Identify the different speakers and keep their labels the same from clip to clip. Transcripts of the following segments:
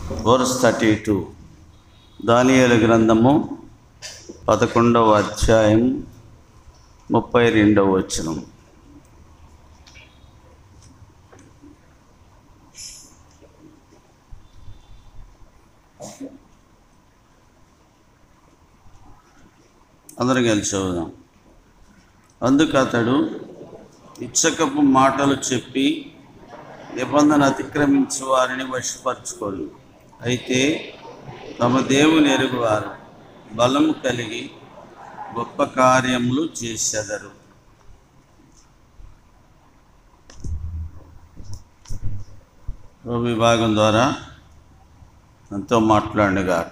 Speaker 1: Verse thirty two దానియేలు గ్రంథము పదకొండవ అధ్యాయం ముప్పై రెండవ వచనం అందరం కలిసి చదువుదాం అందుకు అతడు ఇచ్చకపు మాటలు చెప్పి నిబంధన అతిక్రమించు వారిని వశపరచుకోడు అయితే తమ దేవుని ఎరుగువారు బలము కలిగి గొప్ప కార్యములు చేసెదరు ఓ విభాగం ద్వారా ఎంతో మాట్లాడుగాక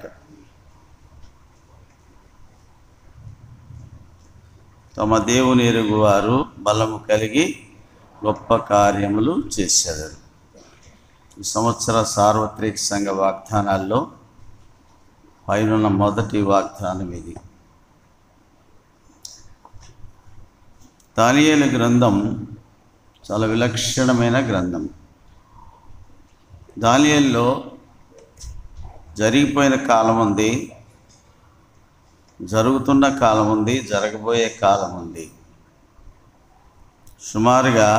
Speaker 1: తమ దేవుని ఎరుగువారు బలము కలిగి గొప్ప కార్యములు చేశారు ఈ సంవత్సర సార్వత్రిక సంఘ వాగ్దానాల్లో పైన మొదటి వాగ్దానం ఇది దానియేలు గ్రంథం చాలా విలక్షణమైన గ్రంథం దానియేల్లో జరిగిపోయిన కాలం ఉంది జరుగుతున్న కాలం ఉంది జరగబోయే కాలం ఉంది సుమారుగా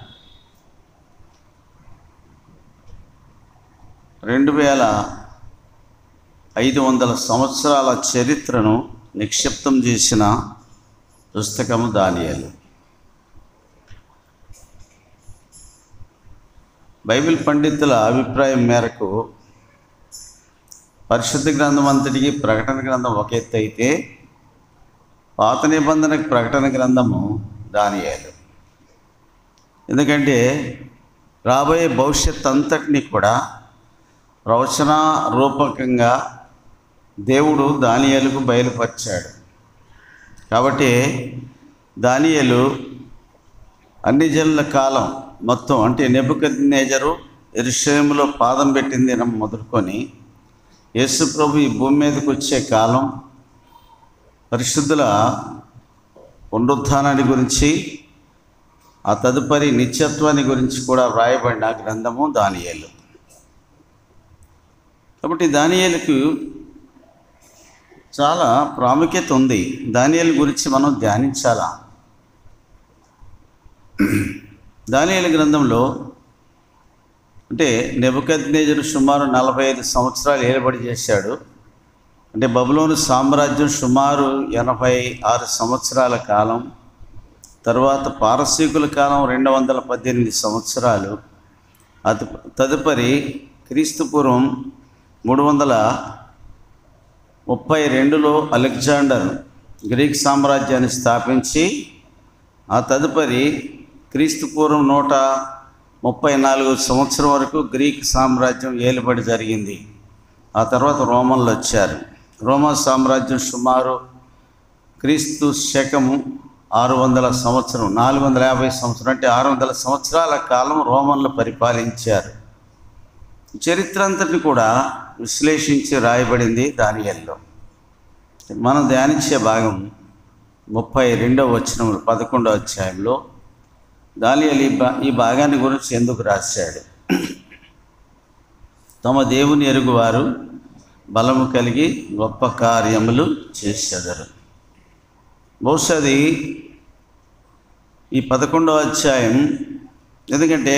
Speaker 1: రెండు వేల ఐదు వందల సంవత్సరాల చరిత్రను నిక్షిప్తం చేసిన పుస్తకము దానియాలు బైబిల్ పండితుల అభిప్రాయం మేరకు పరిశుద్ధ గ్రంథం అంతటికి ప్రకటన గ్రంథం ఒక ఎత్తు అయితే పాత నిబంధనకు ప్రకటన గ్రంథము దానియాలు ఎందుకంటే రాబోయే భవిష్యత్ అంతటిని కూడా ప్రవచన రూపకంగా దేవుడు దానియేలుకు బయలుపరిచాడు కాబట్టి దానియేలు అన్ని జనుల కాలం మొత్తం అంటే నెబుకద్నేజరు ఎరుషయంలో పాదం పెట్టిన దినం మొదలుకొని యేసు ప్రభు ఈ భూమి మీదకి వచ్చే కాలం పరిశుద్ధుల పునరుత్థానాన్ని గురించి ఆ తదుపరి నిత్యత్వాన్ని గురించి కూడా వ్రాయబడిన గ్రంథము దానియేలు కాబట్టి దానియేలుకు చాలా ప్రాముఖ్యత ఉంది దానియేలు గురించి మనం ధ్యానించాలా దానియేలు గ్రంథంలో అంటే నెబుకద్నేజరు సుమారు నలభై ఐదు సంవత్సరాలు ఏలుబడి చేశాడు అంటే బబులోను సామ్రాజ్యం సుమారు ఎనభై ఆరు సంవత్సరాల కాలం తర్వాత పారసీకుల కాలం రెండు వందల పద్దెనిమిది సంవత్సరాలు అది తదుపరి క్రీస్తుపూర్వం మూడు వందల ముప్పై రెండులో అలెగ్జాండర్ గ్రీక్ సామ్రాజ్యాన్ని స్థాపించి ఆ తదుపరి క్రీస్తుపూర్వం నూట ముప్పై నాలుగు సంవత్సరం వరకు గ్రీక్ సామ్రాజ్యం ఏలుబడి జరిగింది ఆ తర్వాత రోమన్లు వచ్చారు రోమా సామ్రాజ్యం సుమారు క్రీస్తు శకము ఆరు వందల సంవత్సరం నాలుగు వందల యాభై సంవత్సరం అంటే ఆరు వందల సంవత్సరాల కాలం రోమన్లు పరిపాలించారు చరిత్ర అంతటిని కూడా విశ్లేషించి రాయబడింది దానియల్లో మనం ధ్యానించే భాగం ముప్పై రెండవ వచనం పదకొండవ అధ్యాయంలో దానియలు ఈ భా ఈ భాగాన్ని గురించి ఎందుకు రాశాడు తమ దేవుని ఎరుగువారు బలము కలిగి గొప్ప కార్యములు చేసేదరు బహుశా అది ఈ పదకొండవ అధ్యాయం ఎందుకంటే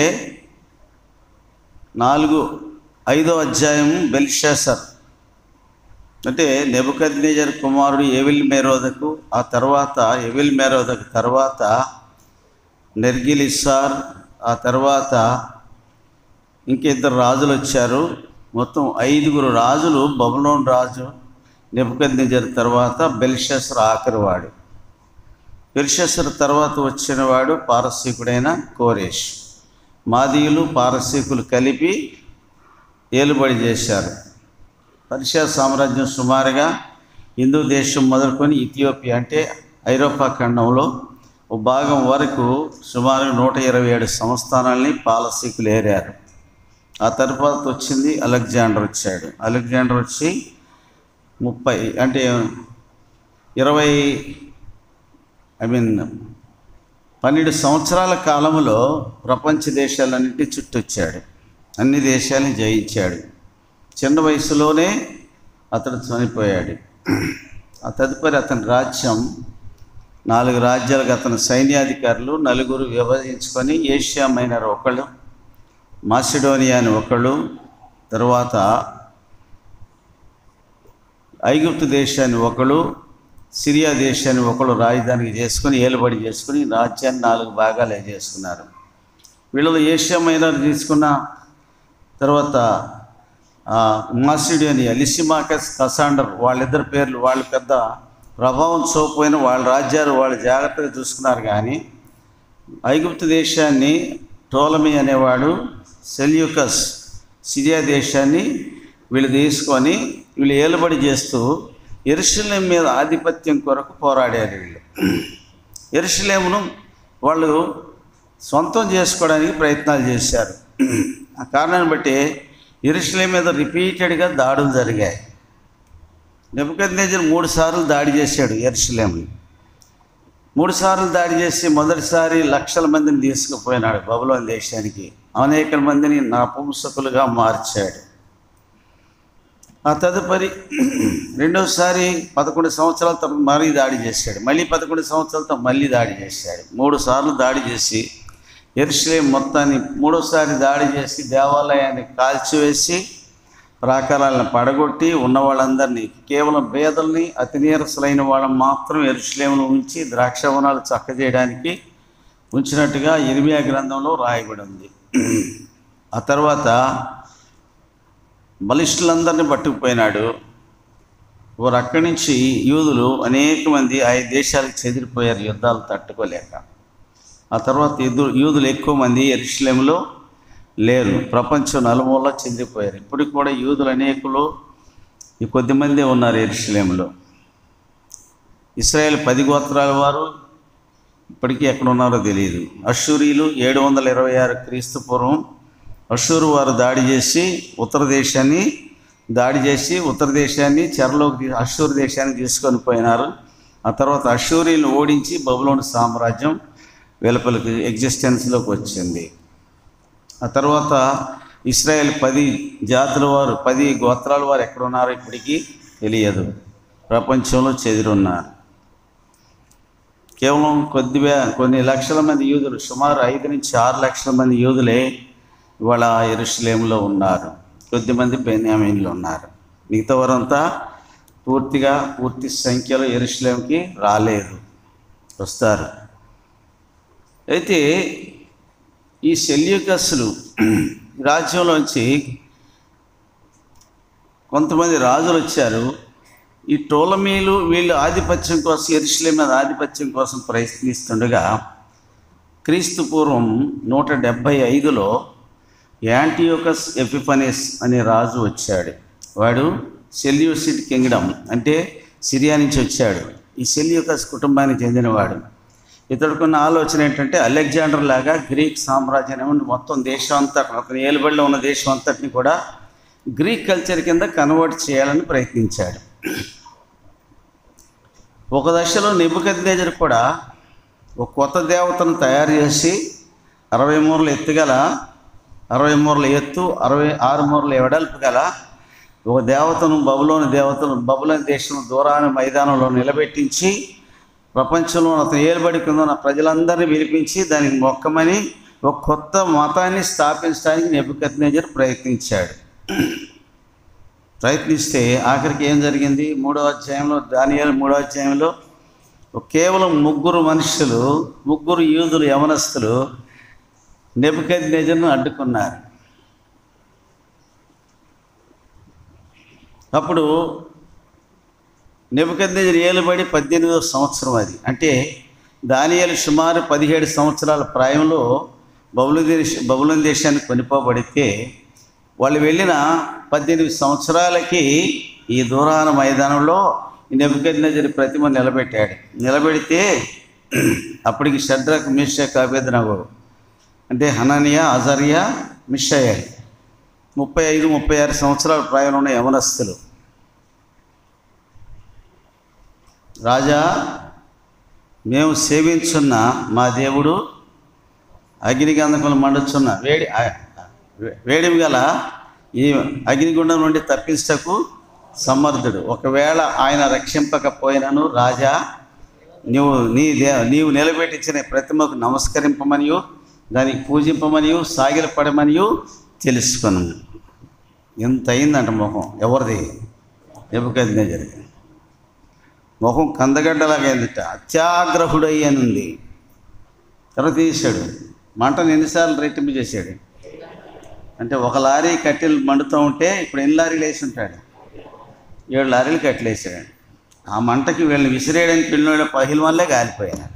Speaker 1: నాలుగు ఐదో అధ్యాయం బెల్షాసర్ అంటే నెబుకద్నేజర్ కుమారుడు ఎవిల్ మేరోదకు ఆ తర్వాత ఎవిల్ మేరోదకు తర్వాత నెర్గిలిసార్ ఆ తర్వాత ఇంకిద్దరు రాజులు వచ్చారు మొత్తం ఐదుగురు రాజులు బబులోన్ రాజు నెబుకద్నేజర్ తర్వాత బెల్షసర్ ఆఖరివాడు బెల్షసర్ తర్వాత వచ్చినవాడు పారసీకుడైన కోరేష్ మాదీయులు పారసీకులు కలిపి ఏలుబడి చేశారు పర్షియా సామ్రాజ్యం సుమారుగా హిందూ దేశం మొదలుకొని ఇథియోపియా అంటే ఐరోపా ఖండంలో ఒక భాగం వరకు సుమారు నూట ఇరవై ఏడు సంస్థానాల్ని పాలసీకులు ఏరారు ఆ తర్వాత వచ్చింది అలెగ్జాండర్ వచ్చాడు అలెగ్జాండర్ వచ్చి ముప్పై అంటే ఇరవై ఐ మీన్ పన్నెండు సంవత్సరాల కాలంలో ప్రపంచ దేశాలన్నింటి చుట్టొచ్చాడు అన్ని దేశాలని జయించాడు చిన్న వయసులోనే అతడు చనిపోయాడు ఆ తదుపరి అతని రాజ్యం నాలుగు రాజ్యాలకు అతని సైన్యాధికారులు నలుగురు విభజించుకొని ఏషియా మైనర్ ఒకళ్ళు మాసిడోనియా అని ఒకళ్ళు తర్వాత ఐగుప్తు దేశాన్ని ఒకళ్ళు సిరియా దేశాన్ని ఒకళ్ళు రాజధానికి చేసుకుని ఏలుబడి చేసుకుని రాజ్యాన్ని నాలుగు భాగాలు చేసుకున్నారు వీళ్ళలో ఏషియా మైనర్ తీసుకున్న తర్వాత ఆ, మాసిడోనియా లిసిమాకస్ కసాండర్ వాళ్ళిద్దరి పేర్లు వాళ్ళ పెద్ద ప్రభావం చూపపోయిన వాళ్ళ రాజ్యాలు వాళ్ళు జాగ్రత్తగా చూసుకున్నారు కానీ ఐగుప్తు దేశాన్ని టోలమీ అనేవాడు సెల్యూకస్ సిరియా దేశాన్ని వీళ్ళు తీసుకొని వీళ్ళు ఏలుబడి చేస్తూ ఎరుషలేం మీద ఆధిపత్యం కొరకు పోరాడారు వీళ్ళు ఎరుషలేమును వాళ్ళు సొంతం చేసుకోవడానికి ప్రయత్నాలు చేశారు ఆ కారణాన్ని బట్టి ఎరుషలేం మీద రిపీటెడ్గా దాడులు జరిగాయి నెబుకద్నేజర్ మూడు సార్లు దాడి చేశాడు ఎరుషలేంని మూడు సార్లు దాడి చేసి మొదటిసారి లక్షల మందిని తీసుకుపోయినాడు బబులోని దేశానికి అనేక మందిని నపుంసకులుగా మార్చాడు ఆ తదుపరి రెండోసారి పదకొండు సంవత్సరాల తర్వాత మళ్ళీ దాడి చేశాడు మళ్ళీ పదకొండు సంవత్సరాలతో మళ్ళీ దాడి చేశాడు మూడు సార్లు దాడి చేసి ఎరుసలేం మొత్తాన్ని మూడోసారి దాడి చేసి దేవాలయాన్ని కాల్చివేసి ప్రాకారాలను పడగొట్టి ఉన్న వాళ్ళందరినీ కేవలం పేదల్ని అతి నీరసులైన వాళ్ళని మాత్రం ఎరుసలేమును ఉంచి ద్రాక్షవనాలు చక్కజేయడానికి ఉంచినట్టుగా ఇరిమియా గ్రంథంలో రాయబడి ఉంది ఆ తర్వాత బలిష్ఠులందరినీ పట్టుకుపోయినాడు వారు అక్కడి నుంచి యూదులు అనేక మంది ఆ దేశాలకు చెదిరిపోయారు యుద్ధాలు తట్టుకోలేక ఆ తర్వాత యూదు యూదులు ఎక్కువ మంది ఎరుషలేములో లేరు ప్రపంచం నలుమూల చెందిపోయారు ఇప్పటికి కూడా యూదులు అనేకులు ఈ కొద్దిమంది ఉన్నారు ఎరుషలేములో ఇస్రాయేల్ పది గోత్రాల వారు ఇప్పటికీ ఎక్కడ ఉన్నారో తెలియదు అషూరీలు ఏడు వందల ఇరవై ఆరు క్రీస్తు పూర్వం అషూరు వారు దాడి చేసి ఉత్తర దేశాన్ని దాడి చేసి ఉత్తర దేశాన్ని చెరలోకి తీ- అషూరు దేశాన్ని తీసుకొని పోయినారు ఆ తర్వాత అషూరీలు ఓడించి బబులోని సామ్రాజ్యం వెలుపలికి ఎగ్జిస్టెన్స్లోకి వచ్చింది ఆ తర్వాత ఇస్రాయేల్ పది జాతుల వారు పది గోత్రాల వారు ఎక్కడ ఉన్నారో ఇప్పటికీ తెలియదు ప్రపంచంలో చెదిరున్నారు కేవలం కొద్దిగా కొన్ని లక్షల మంది యూదులు సుమారు ఐదు నుంచి ఆరు లక్షల మంది యూదులే ఇవాళ ఎరుషలేంలో ఉన్నారు కొద్దిమంది బెన్యామీన్లు ఉన్నారు మిగతా వారంతా పూర్తిగా పూర్తి సంఖ్యలో ఎరుషలేంకి రాలేదు వస్తారు అయితే ఈ సెల్యూకస్లు రాజ్యంలోంచి కొంతమంది రాజులు వచ్చారు ఈ టోలమీలు వీళ్ళు ఆధిపత్యం కోసం ఎరుషులే మీద ఆధిపత్యం కోసం ప్రయత్నిస్తుండగా క్రీస్తు పూర్వం నూట డెబ్భై ఐదులో యాంటీయోకస్ ఎపిఫనెస్ అనే రాజు వచ్చాడు వాడు సెల్యూసిడ్ కింగ్డమ్ అంటే సిరియా నుంచి వచ్చాడు ఈ సెల్యూకస్ కుటుంబానికి చెందినవాడు ఇతడుకున్న ఆలోచన ఏంటంటే అలెగ్జాండర్ లాగా గ్రీక్ సామ్రాజ్యాన్ని మొత్తం దేశం అంతా అతని ఏలుబడిలో ఉన్న దేశం అంతటిని కూడా గ్రీక్ కల్చర్ కింద కన్వర్ట్ చేయాలని ప్రయత్నించాడు ఒక దశలో నిబుకద్నేజర్ కూడా ఒక కొత్త దేవతను తయారు చేసి అరవై మూరల ఎత్తుగల అరవై మూరల ఎత్తు అరవై ఆరు మూరల వెడల్పు గల ఒక దేవతను బబులోని దేవతను బబులోని దేశం దూరాన మైదానంలో నిలబెట్టించి ప్రపంచంలో అతను ఏలుబడి కింద ఉన్న ప్రజలందరినీ పిలిపించి దానికి మొక్కమని ఒక కొత్త మతాన్ని స్థాపించడానికి నెబుకద్నేజర్ ప్రయత్నించాడు ప్రయత్నిస్తే ఆఖరికి ఏం జరిగింది మూడో అధ్యాయంలో దానియాలు మూడో అధ్యాయంలో కేవలం ముగ్గురు మనుషులు ముగ్గురు యూదులు యవనస్తులు నెబుకద్నేజర్ను అడ్డుకున్నారు అప్పుడు నెబుకద్నేజర్ ఏలుబడి పద్దెనిమిదవ సంవత్సరం అది అంటే దానియాలు సుమారు పదిహేడు సంవత్సరాల ప్రాయంలో బబులు దేశ బబులోని దేశానికి కొనిపోబడితే వాళ్ళు వెళ్ళిన పద్దెనిమిది సంవత్సరాలకి ఈ దూరాన మైదానంలో ఈ నెబుకద్నజరి ప్రతిమ నిలబెట్టాడు నిలబెడితే అప్పటికి షడ్రక్ మిషక్ అభేదనగు అంటే హననియా అజరియా మిషయల్ ముప్పై ఐదు ముప్పై ఆరు సంవత్సరాల ప్రాయంలో ఉన్న యవనస్తులు రాజా మేము సేవించున్న మా దేవుడు అగ్నిగంధకులు మండుచున్న వేడి ఆ, వేడిమి గల ఈ అగ్నిగుండం నుండి తప్పించటకు సమర్థుడు ఒకవేళ ఆయన రక్షింపకపోయినను రాజా నీవు నీ దే నీవు నిలబెట్టించిన ప్రతిమకు నమస్కరింపమనియు దానికి పూజింపమనియు సాగిలపడమనియు తెలుసుకును ఎంత అయిందంట ముఖం ఎవరిది ఎబుకద్నేజర్ ముఖం కందగడ్డలాగా అయిందిట అత్యాగ్రహుడై అని ఉంది తర్వాత తీసాడు మంటను ఎన్నిసార్లు రెట్టింపు చేశాడు అంటే ఒక లారీ కట్టెలు మండుతూ ఉంటే ఇప్పుడు ఎన్ని లారీలు వేసి ఉంటాడు ఏడు లారీలు కట్టెలు వేసాడు ఆ మంటకి వీళ్ళని విసిరేయడానికి వెళ్ళిన పహిల వల్లే కాలిపోయారు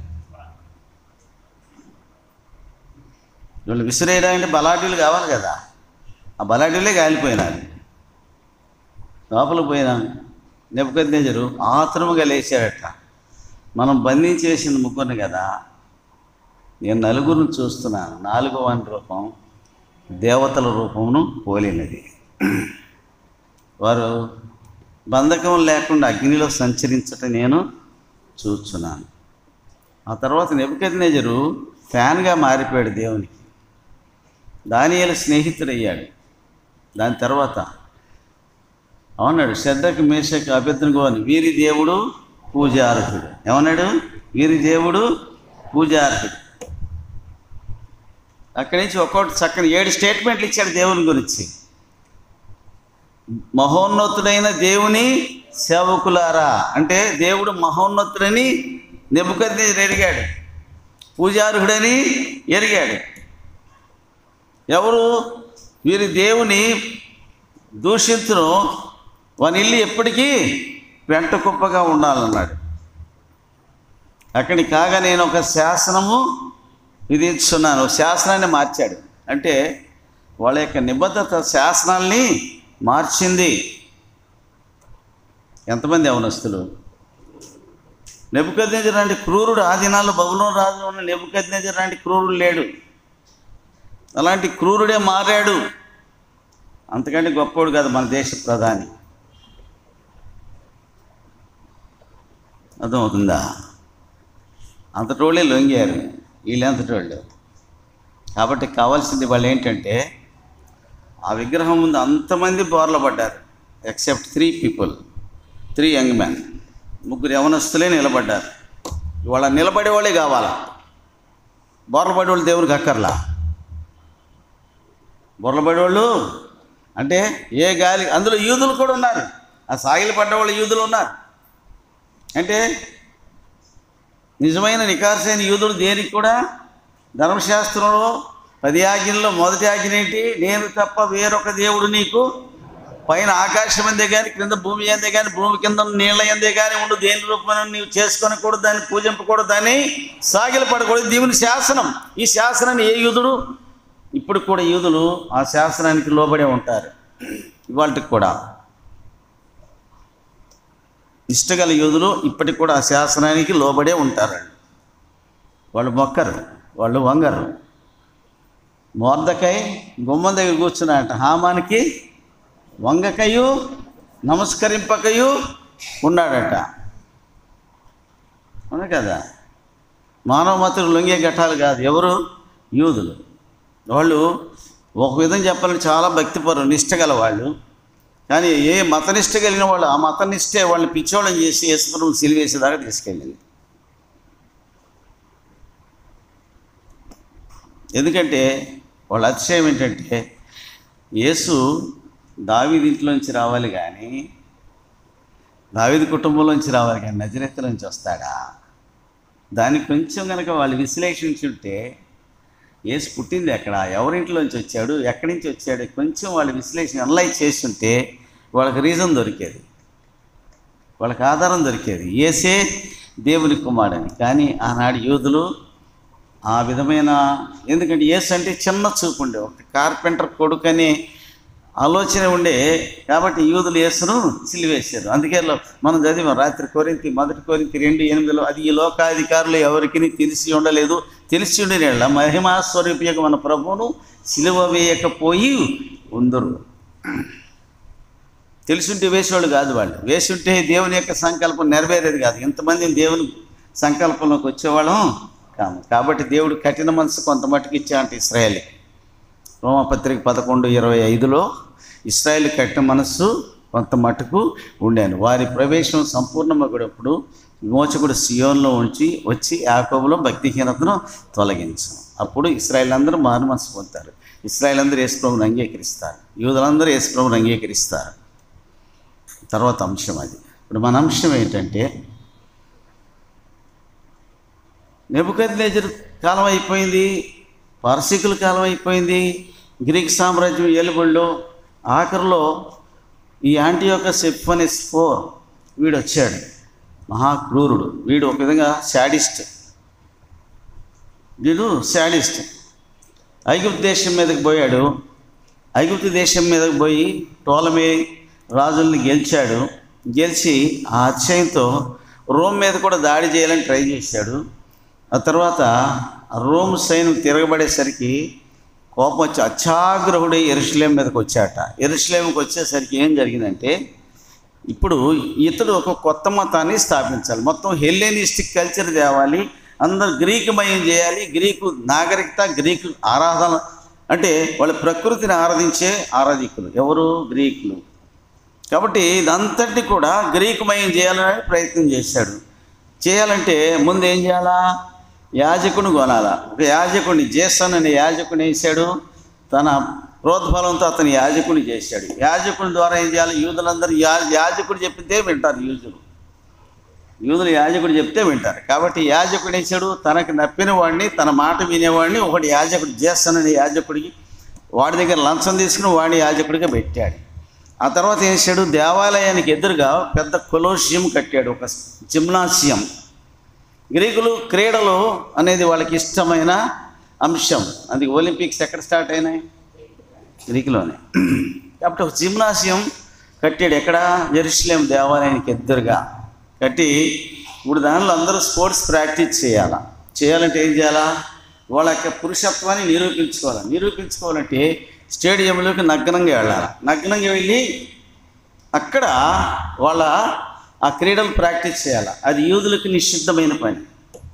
Speaker 1: వీళ్ళు విసిరేయడానికి బలాఢ్యులు కావాలి కదా ఆ బలాఢ్యులే కాలిపోయినారు లోపలికి పోయినా నెప్పుకొద్దేజరు ఆత్రముగా లేచాడట మనం బంధించి వేసింది ముగ్గురిని కదా నేను నలుగురిని చూస్తున్నాను నాలుగవ వాని రూపం దేవతల రూపమును పోలినది వారు బంధకం లేకుండా అగ్నిలో సంచరించట నేను చూస్తున్నాను ఆ తర్వాత నెబుకద్నేజరు ఫ్యాన్గా మారిపోయాడు దేవునికి దానియేలు స్నేహితుడయ్యాడు దాని తర్వాత అవునాడు శ్రద్ధకు మేషకు అభ్యర్థనకు అని వీరి దేవుడు పూజార్హుడు ఏమన్నాడు వీరి దేవుడు పూజార్హుడు అక్కడి నుంచి ఒక్కొక్కటి చక్కని ఏడు స్టేట్మెంట్లు ఇచ్చాడు దేవుని గురించి మహోన్నతుడైన దేవుని సేవకులారా అంటే దేవుడు మహోన్నతుడని నెబ్బుకద్ది ఎరిగాడు పూజార్హుడని ఎరిగాడు ఎవరు వీరి దేవుని దూషించును వాని ఇల్లు ఎప్పటికీ వెంట కుప్పగా ఉండాలన్నాడు అక్కడికి కాగా నేను ఒక శాసనము విధించున్నాను శాసనాన్ని మార్చాడు అంటే వాళ్ళ యొక్క నిబద్ధత శాసనాల్ని మార్చింది ఎంతమంది అవనస్తులు నెబుకద్నేజర్ లాంటి క్రూరుడు ఆ దినాల్లో బబులో రాజు ఉన్న నెబుకద్నేజర్ లాంటి క్రూరుడు లేడు అలాంటి క్రూరుడే మారాడు అంతకంటే గొప్పోడు కాదు మన దేశ ప్రధాని అర్థమవుతుందా అంతటోళ్ళే లొంగారు వీళ్ళు అంతటోళ్ళు కాబట్టి కావాల్సింది వాళ్ళు ఏంటంటే ఆ విగ్రహం ముందు అంతమంది బోర్ల పడ్డారు except three people three young man ముగ్గురు యవనస్తులే నిలబడ్డారు ఇవాళ నిలబడే వాళ్ళే కావాలా బోర్ల పడేవాళ్ళు దేవునికి అక్కర్లా బోర్ల పడేవాళ్ళు అంటే ఏ గాలి అందులో యూదులు కూడా ఉన్నారు ఆ సాగిలు పడ్డవాళ్ళు యూదులు ఉన్నారు అంటే నిజమైన నికార్సైన యూదుడు దేనికి కూడా ధర్మశాస్త్రంలో పది ఆజ్ఞల్లో మొదటి ఆజ్ఞ ఏంటి నేను తప్ప వేరొక దేవుడు నీకు పైన ఆకాశం అందే కానీ క్రింద భూమి అందే కానీ భూమి కింద నీళ్ళ అందే కానీ ఉండు దేని రూపమైన నీవు చేసుకొనకూడదు దాన్ని పూజింపకూడదు దాన్ని సాగిల పడకూడదు దేవుని శాసనం ఈ శాసనాన్ని ఏ యూదుడు ఇప్పుడు కూడా యూదులు ఆ శాసనానికి లోబడే ఉంటారు ఇవాళకి కూడా ఇష్టగల యూదులు ఇప్పటికి కూడా ఆ శాసనానికి లోబడే ఉంటారు వాళ్ళు మొక్కరు వాళ్ళు వంగరు మోర్దకై గుమ్మం దగ్గర కూర్చున్నాడంట హామానికి వంగకయు నమస్కరింపకయు ఉన్నాడట అవును కదా మానవ మతులు లొంగే ఘట్టాలు కాదు ఎవరు యూదులు వాళ్ళు ఒక విధం చెప్పాలంటే చాలా భక్తిపరు నిష్ట గల వాళ్ళు కానీ ఏ మతనిష్ట కలిగిన వాళ్ళు ఆ మతనిష్టే వాళ్ళని పిచ్చోళ్ళని చేసి యేసుప్రభుని సిలివేసేదాకా తీసుకెళ్ళింది ఎందుకంటే వాళ్ళ అతిశయం ఏంటంటే యేసు దావీది ఇంట్లోంచి రావాలి కానీ దావీది కుటుంబంలోంచి రావాలి కానీ నజరెత్తులోంచి వస్తాడా దాన్ని కొంచెం కనుక వాళ్ళు విశ్లేషించుంటే యేసు పుట్టింది ఎక్కడ ఎవరింట్లోంచి వచ్చాడు ఎక్కడి నుంచి వచ్చాడు కొంచెం వాళ్ళు విశ్లేషణ అనలైజ్ చేస్తుంటే వాళ్ళకి రీజన్ దొరికేది వాళ్ళకి ఆధారం దొరికేది ఏసే దేవుని కుమారుడని కానీ ఆనాడు యూదులు ఆ విధమైన ఎందుకంటే యేసు అంటే చిన్న చూపు ఉండే ఒక కార్పెంటర్ కొడుకని ఆలోచన ఉండే కాబట్టి యూదులు యేసును సిలివేశారు అందుకే లో- మనం చదివాం రాత్రి కోరింతి మొదటి కోరింతి రెండు ఎనిమిదిలో అది ఈ లోకాధికారులు ఎవరికి తెలిసి ఉండలేదు తెలిసి ఉండిన మహిమా స్వరూపియక మన ప్రభువును సిలువ వేయకపోయి ఉందరు తెలుసుంటే వేసేవాళ్ళు కాదు వాళ్ళు వేసుంటే దేవుని యొక్క సంకల్పం నెరవేరేది కాదు ఇంతమంది దేవుని సంకల్పంలోకి వచ్చేవాళ్ళం కాము కాబట్టి దేవుడు కఠిన మనసు కొంత మట్టుకు ఇచ్చా అంటే ఇస్రాయలే రోమపత్రిక పదకొండు ఇరవై ఐదులో ఇస్రాయేల్ కట్టిన మనస్సు కొంత మటుకు ఉండాను వారి ప్రవేశం సంపూర్ణమగుడప్పుడు విమోచకుడు సియోన్లో ఉంచి వచ్చి యాకోబులో భక్తిహీనతను తొలగించు అప్పుడు ఇస్రాయేల్ అందరూ మారు మనసు పొందుతారు ఇస్రాయేల్ అందరూ యేసుప్రభుని అంగీకరిస్తారు యూదులందరూ యేసుప్రభుని అంగీకరిస్తారు తర్వాత అంశం అది ఇప్పుడు మన అంశం ఏంటంటే నెబుకద్నేజర్ కాలం అయిపోయింది పారసీకుల కాలం అయిపోయింది గ్రీక్ సామ్రాజ్యం ఏలుబడిలో ఆఖరిలో ఈ యాంటీయోక సెఫనెస్ ఫోర్ వీడు వచ్చాడు మహాక్రూరుడు వీడు ఒక విధంగా శాడిస్ట్ వీడు శాడిస్ట్ ఐగుప్తు దేశం మీదకి పోయాడు ఐగుప్తు దేశం మీదకి పోయి టోలమే రాజుల్ని గెలిచాడు గెలిచి ఆ అత్యయంతో రోమ్ మీద కూడా దాడి చేయాలని ట్రై చేశాడు ఆ తర్వాత ఆ రోమ్ సైన్యం తిరగబడేసరికి కోపం వచ్చి అత్యాగ్రహుడే ఎరుషులేం మీదకి వచ్చాట ఎరుషులేంకి వచ్చేసరికి ఏం జరిగిందంటే ఇప్పుడు ఇతడు ఒక కొత్త మతాన్ని స్థాపించాలి మొత్తం హెల్లెనిస్టిక్ కల్చర్ తేవాలి అందరూ గ్రీకుమయం చేయాలి గ్రీకు నాగరికత గ్రీకు ఆరాధన అంటే వాళ్ళ ప్రకృతిని ఆరాధించే ఆరాధికులు ఎవరు గ్రీకులు కాబట్టి ఇదంతటిని కూడా గ్రీకుమయం చేయాలని ప్రయత్నం చేశాడు చేయాలంటే ముందు ఏం చేయాలా యాజకుని కొనాలా ఒక యాజకుడిని జేసన్ అనే యాజకుని వేసాడు తన ప్రోద్బలంతో అతని యాజకుని చేశాడు యాజకుని ద్వారా ఏం చేయాలి యూదులందరూ యా యాజకుడు చెప్తే వింటారు యూదులు యూదులు యాజకుడు చెప్తే వింటారు కాబట్టి యాజకుడు వేసాడు తనకు నప్పిన వాడిని తన మాట వినేవాడిని ఒకటి యాజకుడు జేసన్ అనే యాజకుడికి వాడి దగ్గర లంచం తీసుకుని వాడిని యాజకుడిగా పెట్టాడు ఆ తర్వాత ఏం చేశాడు దేవాలయానికి ఎదురుగా పెద్ద కొలోషియం కట్టాడు ఒక జిమ్నాసియం గ్రీకులు క్రీడలు అనేది వాళ్ళకి ఇష్టమైన అంశం అది ఒలింపిక్స్ ఎక్కడ స్టార్ట్ అయినాయి గ్రీకులోనే కాబట్టి ఒక జిమ్నాసియం కట్టాడు ఎక్కడ జెరూసలేం దేవాలయానికి ఎదురుగా కట్టి ఇప్పుడు దానిలో అందరూ స్పోర్ట్స్ ప్రాక్టీస్ చేయాలా చేయాలంటే ఏం చేయాలా వాళ్ళ యొక్క పురుషత్వాన్ని నిరూపించుకోవాలి నిరూపించుకోవాలంటే స్టేడియంలోకి నగ్నంగా వెళ్ళాలి నగ్నంగా వెళ్ళి అక్కడ వాళ్ళ ఆ క్రీడలు ప్రాక్టీస్ చేయాలి అది యూదులకు నిషిద్ధమైన పని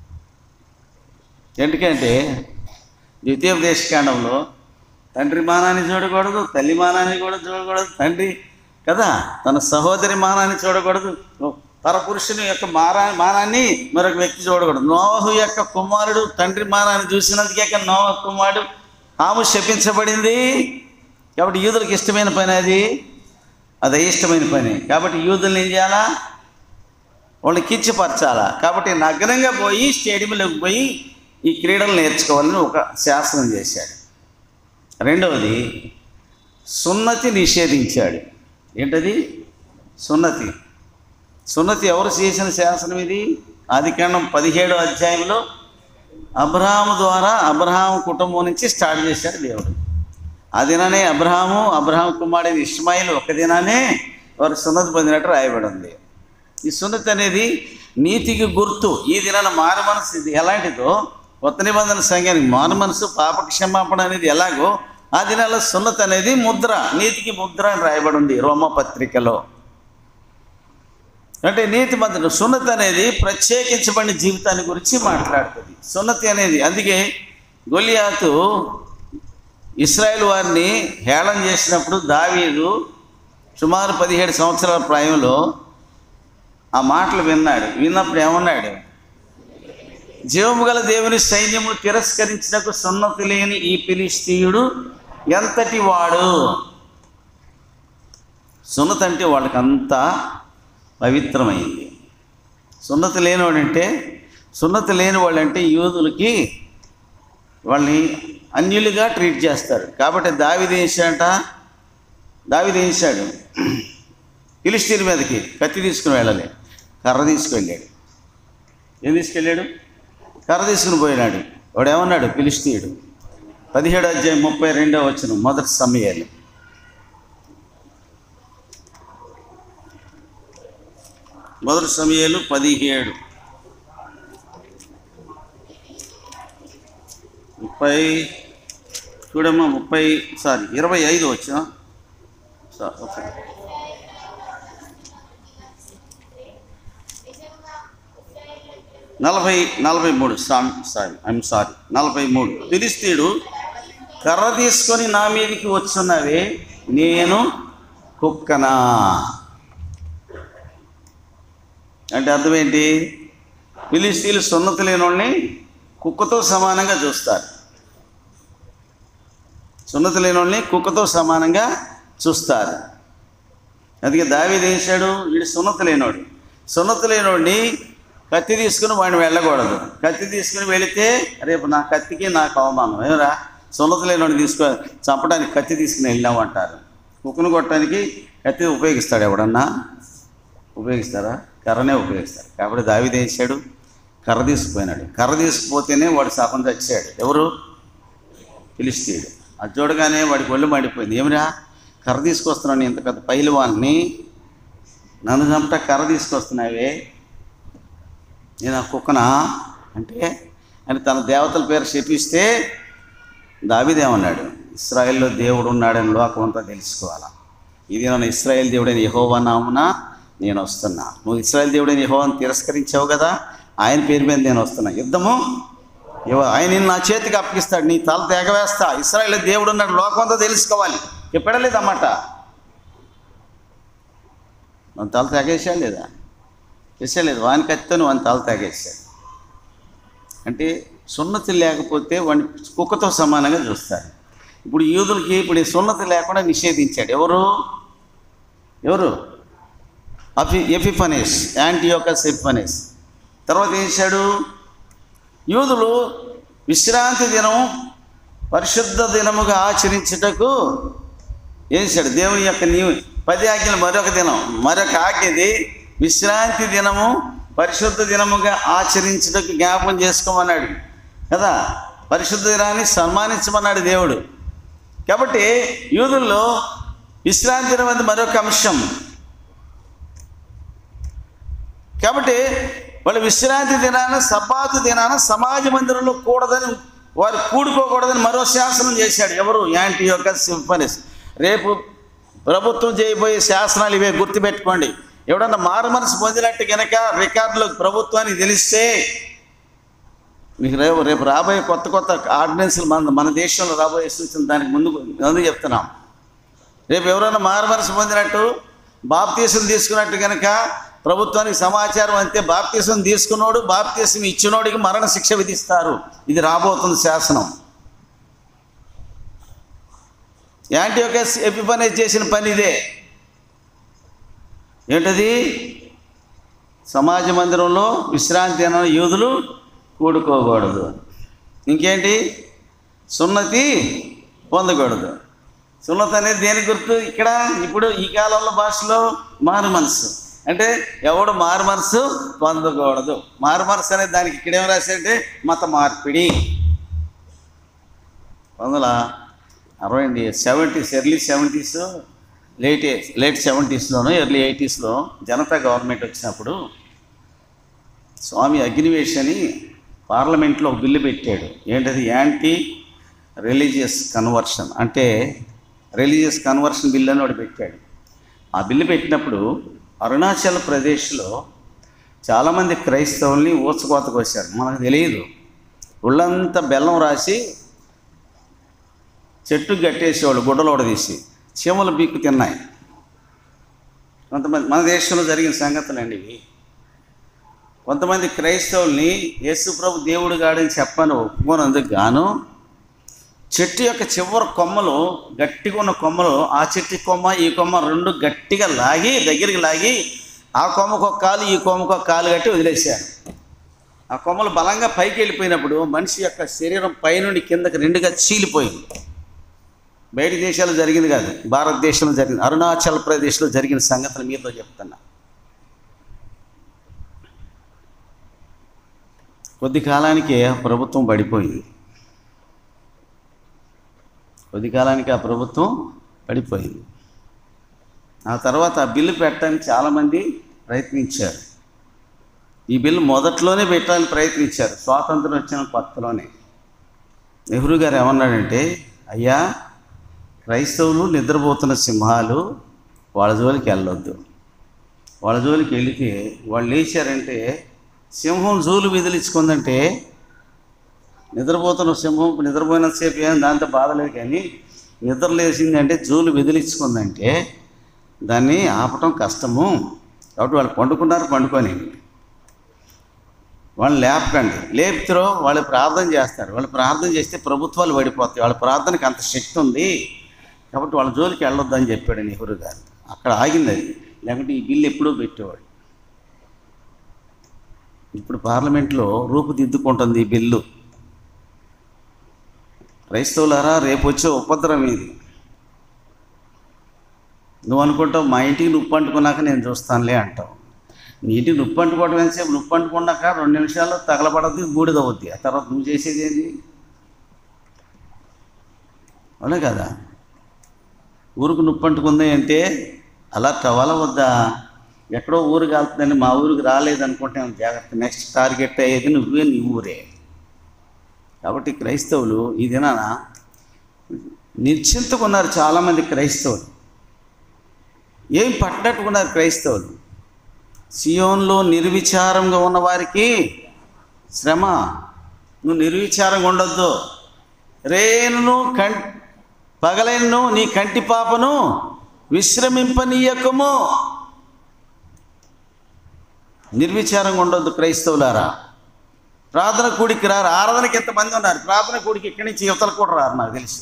Speaker 1: ఎందుకంటే ద్వితీయోపదేశకాండంలో తండ్రి మానాన్ని చూడకూడదు తల్లి మానాన్ని కూడా చూడకూడదు తండ్రి కదా తన సహోదరి మానాన్ని చూడకూడదు పరపురుషుని యొక్క మారా మానాన్ని మరొక వ్యక్తి చూడకూడదు నోహు యొక్క కుమారుడు తండ్రి మానాన్ని చూసినందుకే నోహ కుమారుడు ఆమె శపించబడింది కాబట్టి యూదులకు ఇష్టమైన పని అది అది ఇష్టమైన పని కాబట్టి యూదుల్ని ఏం చేయాలా వాళ్ళని కిచ్చిపరచాలా కాబట్టి నగ్నంగా పోయి స్టేడియంలోకి పోయి ఈ క్రీడలు నేర్చుకోవాలని ఒక శాసనం చేశాడు రెండవది సున్నతి నిషేధించాడు ఏంటది సున్నతి సున్నతి ఎవరు చేసిన శాసనం ఇది ఆదికాండం పదిహేడో అధ్యాయంలో అబ్రహాము ద్వారా అబ్రహాం కుటుంబం నుంచి స్టార్ట్ చేశాడు దేవుడు ఆ దినానే అబ్రహాము అబ్రహాం కుమారుడు ఇస్మాయిల్ ఒక దినానే వారు సున్నతి పొందినట్టు రాయబడి ఉంది ఈ సున్నతి అనేది నీతికి గుర్తు ఈ దినాన మారు మనసు ఇది ఎలాంటిదో కొత్త నిబంధన సంఘానికి మారు మనసు పాప క్షమాపణ అనేది ఎలాగో ఆ దినాల సున్నతి అనేది ముద్ర నీతికి ముద్ర అని రాయబడి ఉంది రోమ పత్రికలో అంటే నీతి మంత్రులు సున్నతి అనేది ప్రత్యేకించబడిన జీవితాన్ని గురించి మాట్లాడుతుంది సున్నతి అనేది అందుకే గొలియాతు ఇస్రాయేల్ వారిని హేళన చేసినప్పుడు దావీదు సుమారు పదిహేడు సంవత్సరాల ప్రాయంలో ఆ మాటలు విన్నాడు విన్నప్పుడు ఏమన్నాడు జీవము గల దేవుని సైన్యము తిరస్కరించినకు సున్నతి లేని ఈ ఫిలిస్తీయుడు ఎంతటి వాడు సున్నతి అంటే వాళ్ళకి అంతా పవిత్రమైంది సున్నతి లేనివాడంటే సున్నతి లేని వాళ్ళంటే యూదులకి వాళ్ళని అన్యులుగా ట్రీట్ చేస్తారు కాబట్టి దావిది వేసాడంట దావిది వేసాడు ఫిలిస్తీన్ మీదకి కత్తి తీసుకుని వెళ్ళాలి కర్ర తీసుకువెళ్ళాడు ఏం తీసుకెళ్ళాడు కర్ర తీసుకుని పోయినాడు వాడు ఏమన్నాడు ఫిలిస్తీయుడు పదిహేడు అధ్యాయం ముప్పై రెండో వచ్చిన మొదటి సమయాలు మొదటి సమయాలు పదిహేడు ముప్పై చూడమ్మా ముప్పై సారీ ఇరవై ఐదు వచ్చిన సార్ ఓకే నలభై నలభై మూడు సారీ సారీ ఐఎమ్ సారీ నలభై మూడు ఫిలిస్తీయుడు కర్ర తీసుకొని నా మీదకి వచ్చున్నవే నేను కుక్కనా అంటే అర్థం ఏంటి ఫిలిస్తీన్లు సున్నతి లేని వాళ్ళని కుక్కతో సమానంగా చూస్తారు సున్నతి లేని వాళ్ళని కుక్కతో సమానంగా చూస్తారు అందుకే దావీదు వేసాడు వీడు సున్నతి లేనోడు సున్నతి లేనోడిని కత్తి తీసుకుని వాడిని వెళ్ళకూడదు కత్తి తీసుకుని వెళితే రేపు నా కత్తికి నాకు అవమానం ఏమరా సున్నతి లేనోడిని తీసుకో చంపడానికి కత్తి తీసుకుని వెళ్ళామంటారు కుక్కను కొట్టడానికి కత్తి ఉపయోగిస్తాడు ఎవడన్నా ఉపయోగిస్తారా కర్రనే ఉపయోగిస్తారు కాబట్టి దావీదు వేసాడు కర్ర తీసుకుపోయినాడు కర్ర తీసుకుపోతేనే వాడు శాపం చచ్చాడు ఎవరు పిలిస్తీడు అది చూడగానే వాడికి ఒళ్ళు మండిపోయింది ఏమిరా కర్ర తీసుకొస్తున్నాను ఇంత పెద్ద పైలవాన్ని నన్ను చంపట కర్ర తీసుకొస్తున్నావే నేను ఆ కుక్కనా అంటే అని తన దేవతల పేరు చెప్పిస్తే దావిదేమన్నాడు ఇస్రాయేల్లో దేవుడు ఉన్నాడని లోకం అంతా తెలుసుకోవాలా ఇది నన్ను ఇస్రాయేల్ దేవుడైన యహోవా నామున నేను వస్తున్నా నువ్వు ఇస్రాయేల్ దేవుడైన యహోవాని తిరస్కరించావు కదా ఆయన పేరు మీద నేను వస్తున్నా యుద్ధము ఇవ- ఆయన నిన్ను నా చేతికి అప్పగిస్తాడు నీ తల తెగవేస్తా ఇస్రాయేల్ దేవుడు ఉన్నాడు లోకం అంతా తెలుసుకోవాలి చెప్పడలేదన్నమాట మన తల తెగేసా లేదా వేసేయలేదు వాని కత్తితో వాని తల తెగేసాడు అంటే సున్నతి లేకపోతే వాడిని కుక్కతో సమానంగా చూస్తారు ఇప్పుడు యూదులకి ఇప్పుడు ఈ సున్నతి లేకుండా నిషేధించాడు ఎవరు ఎవరు అఫి ఎఫిఫనేస్ యాంటీయోకస్ ఎఫిఫనేస్ తర్వాత ఏం చేశాడు యూదులు విశ్రాంతి దినం పరిశుద్ధ దినముగా ఆచరించుటకు ఏం చేశాడు దేవుని యొక్క నీవు పది ఆజ్ఞలు మరొక దినం మరొక ఆజ్ఞది విశ్రాంతి దినము పరిశుద్ధ దినముగా ఆచరించుటకు జ్ఞాపకం చేసుకోమన్నాడు కదా పరిశుద్ధ దినాన్ని సన్మానించమన్నాడు దేవుడు కాబట్టి యూదుల్లో విశ్రాంతి దినం అనేది మరొక అంశం కాబట్టి వాళ్ళు విశ్రాంతి దినాన సబ్బాతు దినాన సమాజ మందిరంలో కూడదని వారు కూడుకోకూడదని మరో శాసనం చేశాడు ఎవరు యాంటీ యొక్క సింఫనీస్ రేపు ప్రభుత్వం చేయబోయే శాసనాలు ఇవే గుర్తుపెట్టుకోండి ఎవడన్నా మారు మనసు పొందినట్టు గనక రికార్డులో ప్రభుత్వానికి తెలిస్తే మీకు రేపు రేపు రాబోయే కొత్త కొత్త ఆర్డినెన్స్లు మన మన దేశంలో రాబోయే సూచన దానికి ముందు ముందు చెప్తున్నాం రేపు ఎవరైనా మారుమనసు పొందినట్టు బాప్తీసం తీసుకున్నట్టు కనుక ప్రభుత్వానికి సమాచారం అంతే బాప్తీసం తీసుకున్నోడు బాప్తీసం ఇచ్చినోడికి మరణ శిక్ష విధిస్తారు ఇది రాబోతుంది శాసనం యాంటీయోకస్ ఎపిపనేజ్ చేసిన పని ఇదే ఏంటది సమాజ మందిరంలో విశ్రాంతి అన్న యూదులు కూడుకోకూడదు ఇంకేంటి సున్నతి పొందకూడదు సున్నతి అనేది దేని గుర్తు ఇక్కడ ఇప్పుడు ఈ కాలంలో భాషలో మారు మనసు అంటే ఎవడు మారు మనసు పొందకూడదు మారు మనసు అనేది దానికి ఇక్కడేం రాశాడంటే మత మార్పిడి వందల అరవై seventies early seventies late late సెవెంటీస్లోను ఎర్లీ ఎయిటీస్లో జనతా గవర్నమెంట్ వచ్చినప్పుడు స్వామి అగ్నివేష్ అని పార్లమెంట్లో ఒక బిల్లు పెట్టాడు ఏంటది యాంటీ రిలీజియస్ కన్వర్షన్ అంటే రిలీజియస్ కన్వర్షన్ బిల్ అని వాడు పెట్టాడు ఆ బిల్లు పెట్టినప్పుడు అరుణాచల్ ప్రదేశ్లో చాలామంది క్రైస్తవుల్ని ఊచకోతకు వచ్చారు మనకు తెలియదు ఒళ్ళంతా బెల్లం రాసి చెట్టు కట్టేసేవాళ్ళు గుడ్డలోడ తీసి చీమలు బీక్కు తిన్నాయి కొంతమంది మన దేశంలో జరిగిన సంగతులండి ఇవి కొంతమంది క్రైస్తవుల్ని యేసుప్రభు దేవుడు గాడని చెప్పని ఒప్పుకోనందుకు గాను చెట్టు యొక్క చివరి కొమ్మలు గట్టిగా ఉన్న కొమ్మలు ఆ చెట్టు కొమ్మ ఈ కొమ్మ రెండు గట్టిగా లాగి దగ్గరికి లాగి ఆ కొమ్మకు ఒక కాలు ఈ కొమ్మకు ఒక కాలు కట్టి వదిలేశారు ఆ కొమ్మలు బలంగా పైకి వెళ్ళిపోయినప్పుడు మనిషి యొక్క శరీరం పైనుండి కిందకి రెండుగా చీలిపోయింది బయట దేశాల్లో జరిగింది కాదు భారతదేశంలో జరిగింది అరుణాచల్ ప్రదేశ్లో జరిగిన సంగతులు మీతో చెప్తున్నా కొద్ది కాలానికి ఆ ప్రభుత్వం పడిపోయింది కొద్ది కాలానికి ఆ ప్రభుత్వం పడిపోయింది ఆ తర్వాత ఆ బిల్లు పెట్టడానికి చాలామంది ప్రయత్నించారు ఈ బిల్లు మొదట్లోనే పెట్టడానికి ప్రయత్నించారు స్వాతంత్రం వచ్చిన కొత్తలోనే నెహ్రూ గారు ఏమన్నాడంటే అయ్యా క్రైస్తవులు నిద్రపోతున్న సింహాలు వాళ్ళ జోలికి వెళ్ళొద్దు వాళ్ళ జోలికి వెళితే వాళ్ళు లేచారంటే సింహం జూలు విదిలించుకుందంటే నిద్రపోతున్న సింహం నిద్రపోయినంతసేపు ఏం దాంతో బాధలేదు కానీ నిద్ర లేచిందంటే జూలు విదిలించుకుందంటే దాన్ని ఆపటం కష్టము కాబట్టి వాళ్ళు పండుకున్నారు పండుకొని వాళ్ళు లేపకండి లేపుతారో వాళ్ళు ప్రార్థన చేస్తారు వాళ్ళు ప్రార్థన చేస్తే ప్రభుత్వాలు పడిపోతాయి వాళ్ళ ప్రార్థనకి అంత శక్తి ఉంది కాబట్టి వాళ్ళ జోలికి వెళ్ళొద్దని చెప్పాడు నెహ్రూ గారు అక్కడ ఆగింది అది లేకుంటే ఈ బిల్లు ఎప్పుడూ పెట్టేవాడు ఇప్పుడు పార్లమెంట్లో రూపుదిద్దుకుంటుంది ఈ బిల్లు క్రైస్తవులారా రేపు వచ్చే ఉపద్రవం ఇది నువ్వు అనుకుంటావు మా ఇంటికి నుప్పు అంటుకున్నాక నేను చూస్తానులే అంటావు నీ ఇంటికి నుప్పు అంటుకోవడం ఎంతసేపు నుప్పు అంటుకున్నాక రెండు నిమిషాల్లో తగలబడద్ది బూడిదవుద్ది ఆ తర్వాత నువ్వు చేసేది ఏంటి అవునా కదా ఊరికి నుప్పు అంటుకుంది అంటే అలర్ట్ అవ్వాలా వద్దా ఎక్కడో ఊరు కాలుతుందని మా ఊరికి రాలేదనుకుంటే జాగ్రత్త నెక్స్ట్ టార్గెట్ అయ్యేది నువ్వే నీ ఊరే కాబట్టి క్రైస్తవులు ఈ దినాన నిశ్చింతకున్నారు చాలామంది క్రైస్తవులు ఏం పట్టినట్టుకున్నారు క్రైస్తవులు సియోన్లో నిర్విచారంగా ఉన్న వారికి శ్రమ నువ్వు నిర్విచారంగా ఉండొద్దు రేణును కం పగలైనను నీ కంటి పాపను విశ్రమింపనీయకము నిర్విచారంగా ఉండొద్దు క్రైస్తవులారా ప్రార్థన కూడికి రారు ఆరాధనకి ఎంతమంది ఉన్నారు ప్రార్థన కూడికి ఇక్కడి నుంచి యువతలు కూడా రారు నాకు తెలిసి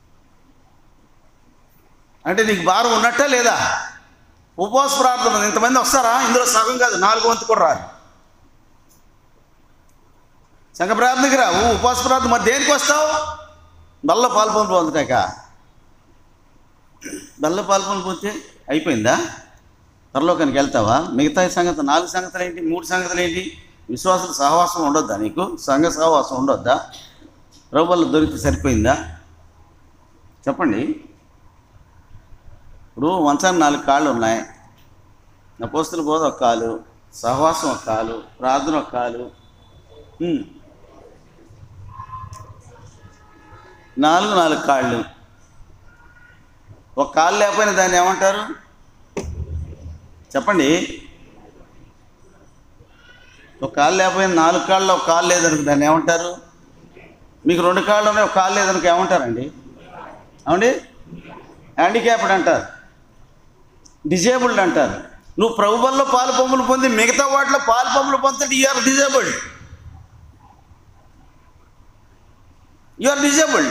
Speaker 1: అంటే నీకు భారం ఉన్నట్టే లేదా ఉపవాస ప్రార్థన ఉంది. ఇంతమంది వస్తారా ఇందులో సగం కాదు నాలుగు వంతు కూడా రారు సంఘ ప్రార్థనకి రావు ఉపవాస ప్రార్థన మరి దేనికి వస్తావు బల్ల పాల్పొంపు పొందుతాక బల్ల పాల్పొంపు పొందితే అయిపోయిందా త్వరలోకానికి వెళ్తావా మిగతా సంగతి నాలుగు సంగతులు ఏంటి మూడు సంగతులు ఏంటి విశ్వాసుల సహవాసం ఉండొద్దా నీకు సంఘ సహవాసం ఉండొద్దా ప్రభుత్వం దొరికితే సరిపోయిందా చెప్పండి ఇప్పుడు మంచానికి నాలుగు కాళ్ళు ఉన్నాయి నా పోస్తుల బోధ ఒక కాలు సహవాసం ఒక కాలు ప్రార్థన ఒక కాలు ఉమ్. నాలుగు నాలుగు కాళ్ళు ఒక కాళ్ళు లేకపోయినా దాన్ని ఏమంటారు చెప్పండి ఒక కాళ్ళు లేకపోయినా నాలుగు కాళ్ళు ఒక కాళ్ళు లేదనుకో దాన్ని ఏమంటారు మీకు రెండు కాళ్ళు ఉన్నాయి ఒక కాళ్ళు లేదనుకో ఏమంటారండి అవునండి హ్యాండిక్యాప్డ్ అంటారు డిజేబుల్డ్ అంటారు నువ్వు ప్రభుత్వంలో పాలు పంపులు పొంది మిగతా వాటిలో పాలు పంపులు పొందుతుంటే యూఆర్ డిజేబుల్డ్ యూఆర్ డిజేబుల్డ్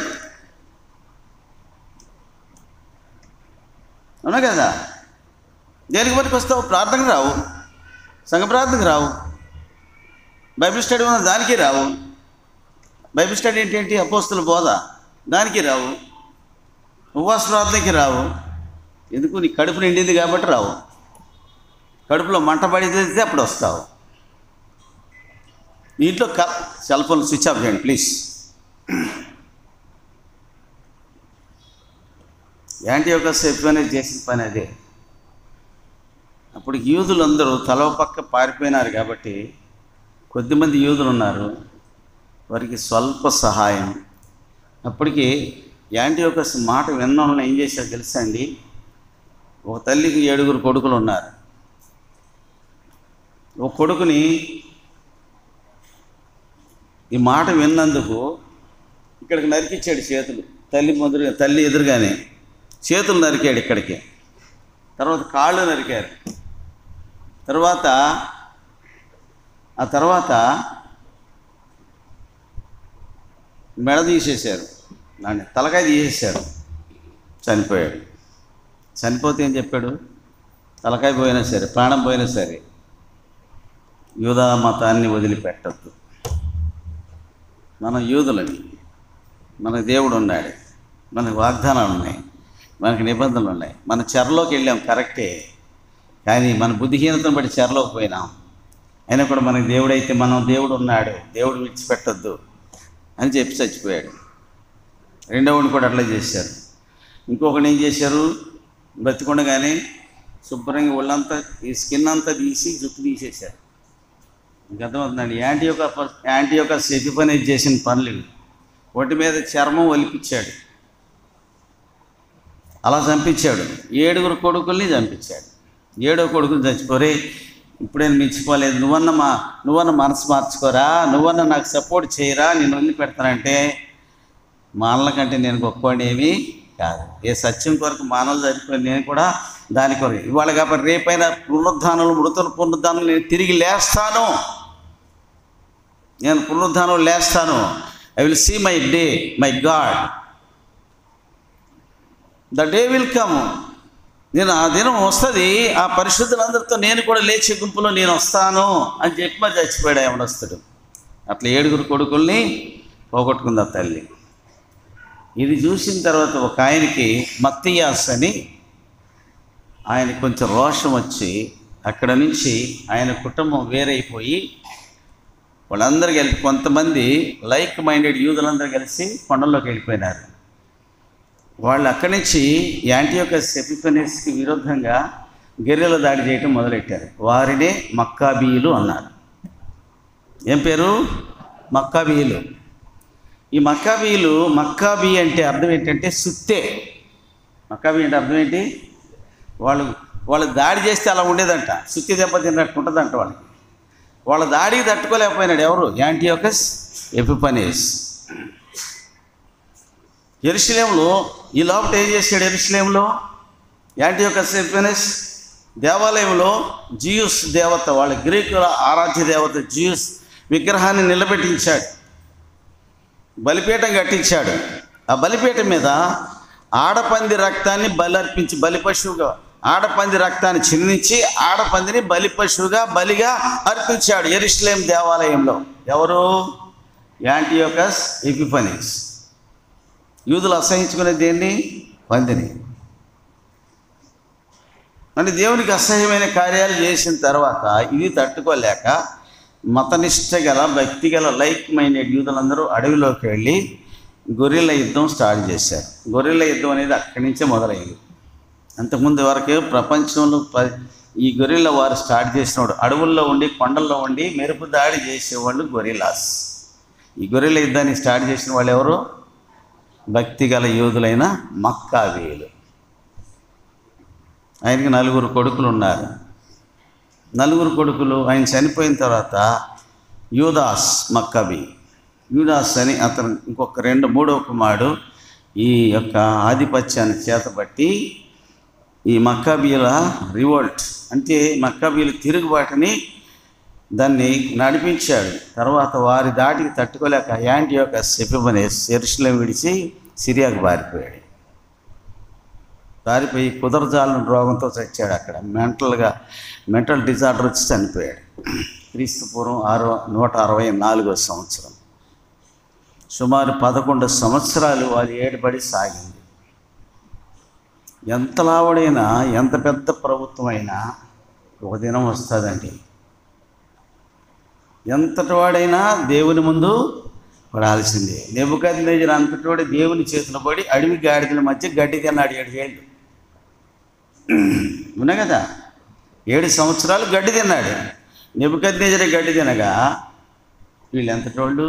Speaker 1: అవునా కదా దేనికి పనికి వస్తావు ప్రార్థనకు రావు సంఘ ప్రార్థనకు రావు బైబిల్ స్టడీ ఉన్న దానికి రావు బైబిల్ స్టడీ ఏంటి అపోస్తుల బోధ దానికి రావు ఉపవాస ప్రార్థనకి రావు ఎందుకు నీ కడుపు నిండింది కాబట్టి రావు కడుపులో మంట పడితే అప్పుడు వస్తావు నీ ఇంట్లో క సెల్ ఫోన్ స్విచ్ ఆఫ్ చేయండి ప్లీజ్ యాంటీ యొక్క సెప్పు చేసిన పని అదే అప్పుడు యూదులందరూ తలవ పక్క పారిపోయినారు కాబట్టి కొద్దిమంది యూదులు ఉన్నారు వారికి స్వల్ప సహాయం అప్పటికి యాంటీ యొక్క మాట విన్న వాళ్ళని ఏం చేశారు తెలుసా అండి ఒక తల్లికి ఏడుగురు కొడుకులు ఉన్నారు ఒక కొడుకుని ఈ మాట విన్నందుకు ఇక్కడికి నరికిచ్చాడు చేతులు తల్లి మొదలు తల్లి ఎదురుగానే చేతులు నరికాడు ఇక్కడికి తర్వాత కాళ్ళు నరికారు తర్వాత ఆ తర్వాత మెడ తీసేశారు దాన్ని తలకాయ తీసేశారు చనిపోయాడు చనిపోతే ఏం చెప్పాడు తలకాయ పోయినా సరే ప్రాణం పోయినా సరే యూదా మతాన్ని వదిలిపెట్టద్దు మన యూదులని మనకు దేవుడు ఉన్నాడు మనకు వాగ్దానాలు ఉన్నాయి మనకి నిబంధనలు ఉన్నాయి మన చెరలోకి వెళ్ళాం కరెక్టే కానీ మన బుద్ధిహీనతను బట్టి చెరలోకి పోయినాం అయినా కూడా మనకి దేవుడైతే మనం దేవుడు ఉన్నాడు దేవుడు విడిచిపెట్టద్దు అని చెప్పి చచ్చిపోయాడు రెండవని కూడా అట్లా చేశారు ఇంకొకటి ఏం చేశారు బ్రతికుండగానే శుభ్రంగా ఒళ్ళంతా ఈ స్కిన్ అంతా తీసి జుట్టు తీసేశారు మీకు అర్థమవుతుందండి యాంటీ యొక్క యాంటీ యొక్క సెఫిఫ్ అనేది చేసిన పనులు ఇవి. వాటి మీద చర్మం ఒలిపించాడు అలా చంపించాడు ఏడుగురు కొడుకుల్ని చంపించాడు ఏడో కొడుకుని చచ్చిపోరే ఇప్పుడేం మించిపోలేదు నువ్వన్న మా నువ్వన్న మనసు మార్చుకోరా నువ్వన్న నాకు సపోర్ట్ చేయరా నేను వదిలి పెడతానంటే మా అన్న కంటే నేను గొప్పవాడిని ఏమీ కాదు ఏ సత్యం కొరకు మానవులు చనిపోయి నేను కూడా దాని కొరకు ఇవాళ కాబట్టి రేపైనా పునరుద్ధానంలో మృతుల పునరుద్ధానం నేను తిరిగి లేస్తాను నేను పునరుద్ధానం లేస్తాను I will see my day my God the day will come నేను ఆ దినం వస్తుంది ఆ పరిశుద్ధులందరితో నేను కూడా లేచే గుంపులో నేను వస్తాను అని చెప్పి మరి చచ్చిపోయాడు యమనస్తుడు అట్లా ఏడుగురు కొడుకుల్ని పోగొట్టుకుంది ఆ తల్లి ఇది చూసిన తర్వాత ఒక ఆయనకి మత్తియాస్ అని ఆయన కొంచెం రోషం వచ్చి అక్కడ నుంచి ఆయన కుటుంబం వేరైపోయి వాళ్ళందరూ కలిపి కొంతమంది లైక్ మైండెడ్ యూదులందరూ కలిసి కొండల్లోకి వెళ్ళిపోయినారు వాళ్ళు అక్కడి నుంచి యాంటీయోకస్ ఎపిఫెనిస్కి విరుద్ధంగా గెర్రెల దాడి చేయటం మొదలెట్టారు వారినే మక్కాబీయులు అన్నారు ఏం పేరు మక్కాబీయులు ఈ మక్కాబీయులు మక్కాబీ అంటే అర్థం ఏంటంటే సుత్తే మక్కాబీ అంటే అర్థం ఏంటి వాళ్ళు వాళ్ళు దాడి చేస్తే అలా ఉండేదంట సుత్తి దెబ్బ తిన్నట్టు ఉంటుందంట వాళ్ళకి వాళ్ళ దాడికి తట్టుకోలేకపోయినాడు ఎవరు యాంటీయోకస్ ఎపిపనేస్ ఎరుసలేంలో ఈ లోపల ఏం చేశాడు ఎరుసలేంలో యాంటీయోకస్ ఎపిపనేస్ దేవాలయంలో జియూస్ దేవత వాళ్ళ గ్రీకుల ఆరాధ్య దేవత జియూస్ విగ్రహాన్ని నిలబెట్టించాడు బలిపీఠం కట్టించాడు ఆ బలిపీఠం మీద ఆడపంది రక్తాన్ని బలర్పించి బలి పశువుగా ఆడపంది రక్తాన్ని చిందించి ఆడపందిని బలి పశువుగా బలిగా అర్పించాడు ఎరుసలేం దేవాలయంలో ఎవరు యాంటీయోకస్ ఎపిఫనిక్స్ యూదులు అసహించుకునే దేన్ని పందిని అంటే దేవునికి అసహ్యమైన కార్యాలు చేసిన తర్వాత ఇది తట్టుకోలేక మతనిష్ట గల భక్తి గల లైక్ మైండెడ్ యూదులందరూ అడవిలోకి వెళ్ళి గొర్రెల యుద్ధం స్టార్ట్ చేశారు గొర్రెల యుద్ధం అనేది అక్కడి నుంచే మొదలైంది అంతకుముందు వరకు ప్రపంచంలో ప ఈ గొర్రెల వారు స్టార్ట్ చేసినవాడు అడవుల్లో ఉండి కొండల్లో ఉండి మెరుపు దాడి చేసేవాళ్ళు గొరిలాస్ ఈ గొర్రెల యుద్ధాన్ని స్టార్ట్ చేసిన వాళ్ళు ఎవరు భక్తి గల యోధులైన మక్కావీయులు ఆయనకి నలుగురు కొడుకులు ఉన్నారు నలుగురు కొడుకులు ఆయన చనిపోయిన తర్వాత యూదాస్ మక్కబి యూదాస్ అని అతను ఇంకొక రెండు మూడవ కుమారుడు ఈ యొక్క ఆధిపత్యాన్ని చేతబట్టి ఈ మక్కాబీల రివోల్ట్ అంటే మక్కాబీల తిరుగుబాటుని దాన్ని నడిపించాడు తర్వాత వారి దాటికి తట్టుకోలేక యాంటీ యొక్క సెపిబనేస్ ఎరుసలేం విడిచి సిరియాకు పారిపోయాడు పారిపోయి కుదరజాలని రోగంతో చచ్చాడు అక్కడ మెంటల్గా మెంటల్ డిజార్డర్ వచ్చి చనిపోయాడు క్రీస్తు పూర్వం ఆరో నూట అరవై నాలుగో సంవత్సరం సుమారు పదకొండు సంవత్సరాలు వారి ఏడుబడి సాగింది ఎంత లావుడైనా ఎంత పెద్ద ప్రభుత్వం అయినా ఒక దినం వస్తుందండి ఎంతటి వాడైనా దేవుని ముందు పడాల్సిందే నెబుకది నేజర్ అంతటి వాడు దేవుని చేతిలో పడి అడవి గాడిదల మధ్య గడ్డి తిన్నాడు ఏడు ఏళ్ళు ఉన్నా కదా ఏడు సంవత్సరాలు గడ్డి తిన్నాడు నెబుకది నేజరే గడ్డి తినగా వీళ్ళు ఎంతటి వాళ్ళు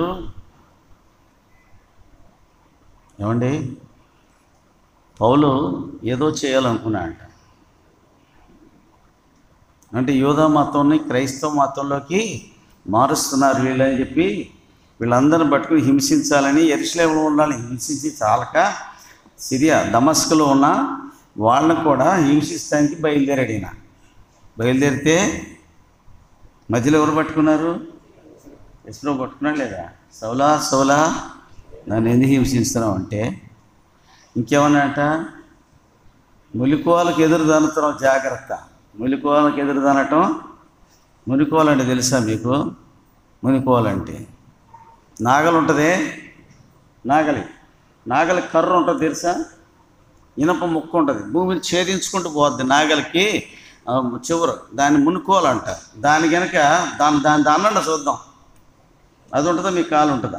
Speaker 1: ఏమండి పౌలు ఏదో చేయాలనుకున్నా అంట అంటే యోధా మతంని క్రైస్తవ మతంలోకి మారుస్తున్నారు వీళ్ళని చెప్పి వీళ్ళందరిని పట్టుకుని హింసించాలని ఎరుసలేములో ఉన్న వాళ్ళని హింసించి చాలక సిరియా దమస్కులో ఉన్న వాళ్ళని కూడా హింసిస్తానికి బయలుదేరాడు ఈయన బయలుదేరితే మధ్యలో ఎవరు పట్టుకున్నారు ఎస్లో పట్టుకున్నాడు లేదా సౌలా సౌలా నన్ను ఎందుకు హింసిస్తున్నావు అంటే ఇంకేమన్నాట ములికోవాలకు ఎదురు దనతనం జాగ్రత్త ములికోవాలకు ఎదురు దనటం మునికోవాలంటే తెలుసా మీకు మునికోవాలంటే నాగలి ఉంటుంది నాగలి నాగలి కర్ర ఉంటుంది తెలుసా ఇనప ముక్క ఉంటుంది భూమిని ఛేదించుకుంటూ పోద్ది నాగలికి ఆ, చివరు దాన్ని మునుకోవాలంట దాని కనుక దాని దాని దాన్నండి చూద్దాం అది ఉంటుందా మీ కాలు ఉంటుందా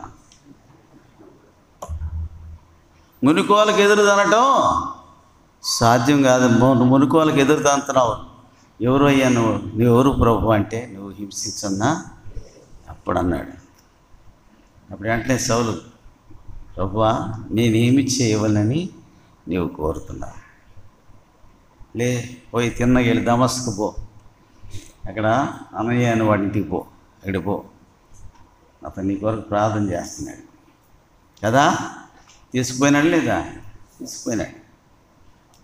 Speaker 1: మునికోవాలకు ఎదురు దనటం సాధ్యం కాదు ము- మునికోవాలకు ఎదురు దంతున్నావు ఎవరు అయ్యా నువ్వు నువ్వు ఎవరు ప్రభు అంటే నువ్వు హింసించన్నా అప్పుడు అన్నాడు అప్పుడు వెంటనే సౌలు ప్రభువా నేనేమి చేయవలని నీవు కోరుతున్నావు లే పోయి తిన్నగెళ్ళి దమస్కు పో అక్కడ అన్నయ్య అని వాడి ఇంటికి పో అక్కడికి పో అతను నీ కొరకు ప్రార్థన చేస్తున్నాడు కదా తీసుకుపోయినాడు లేదా తీసుకుపోయినాడు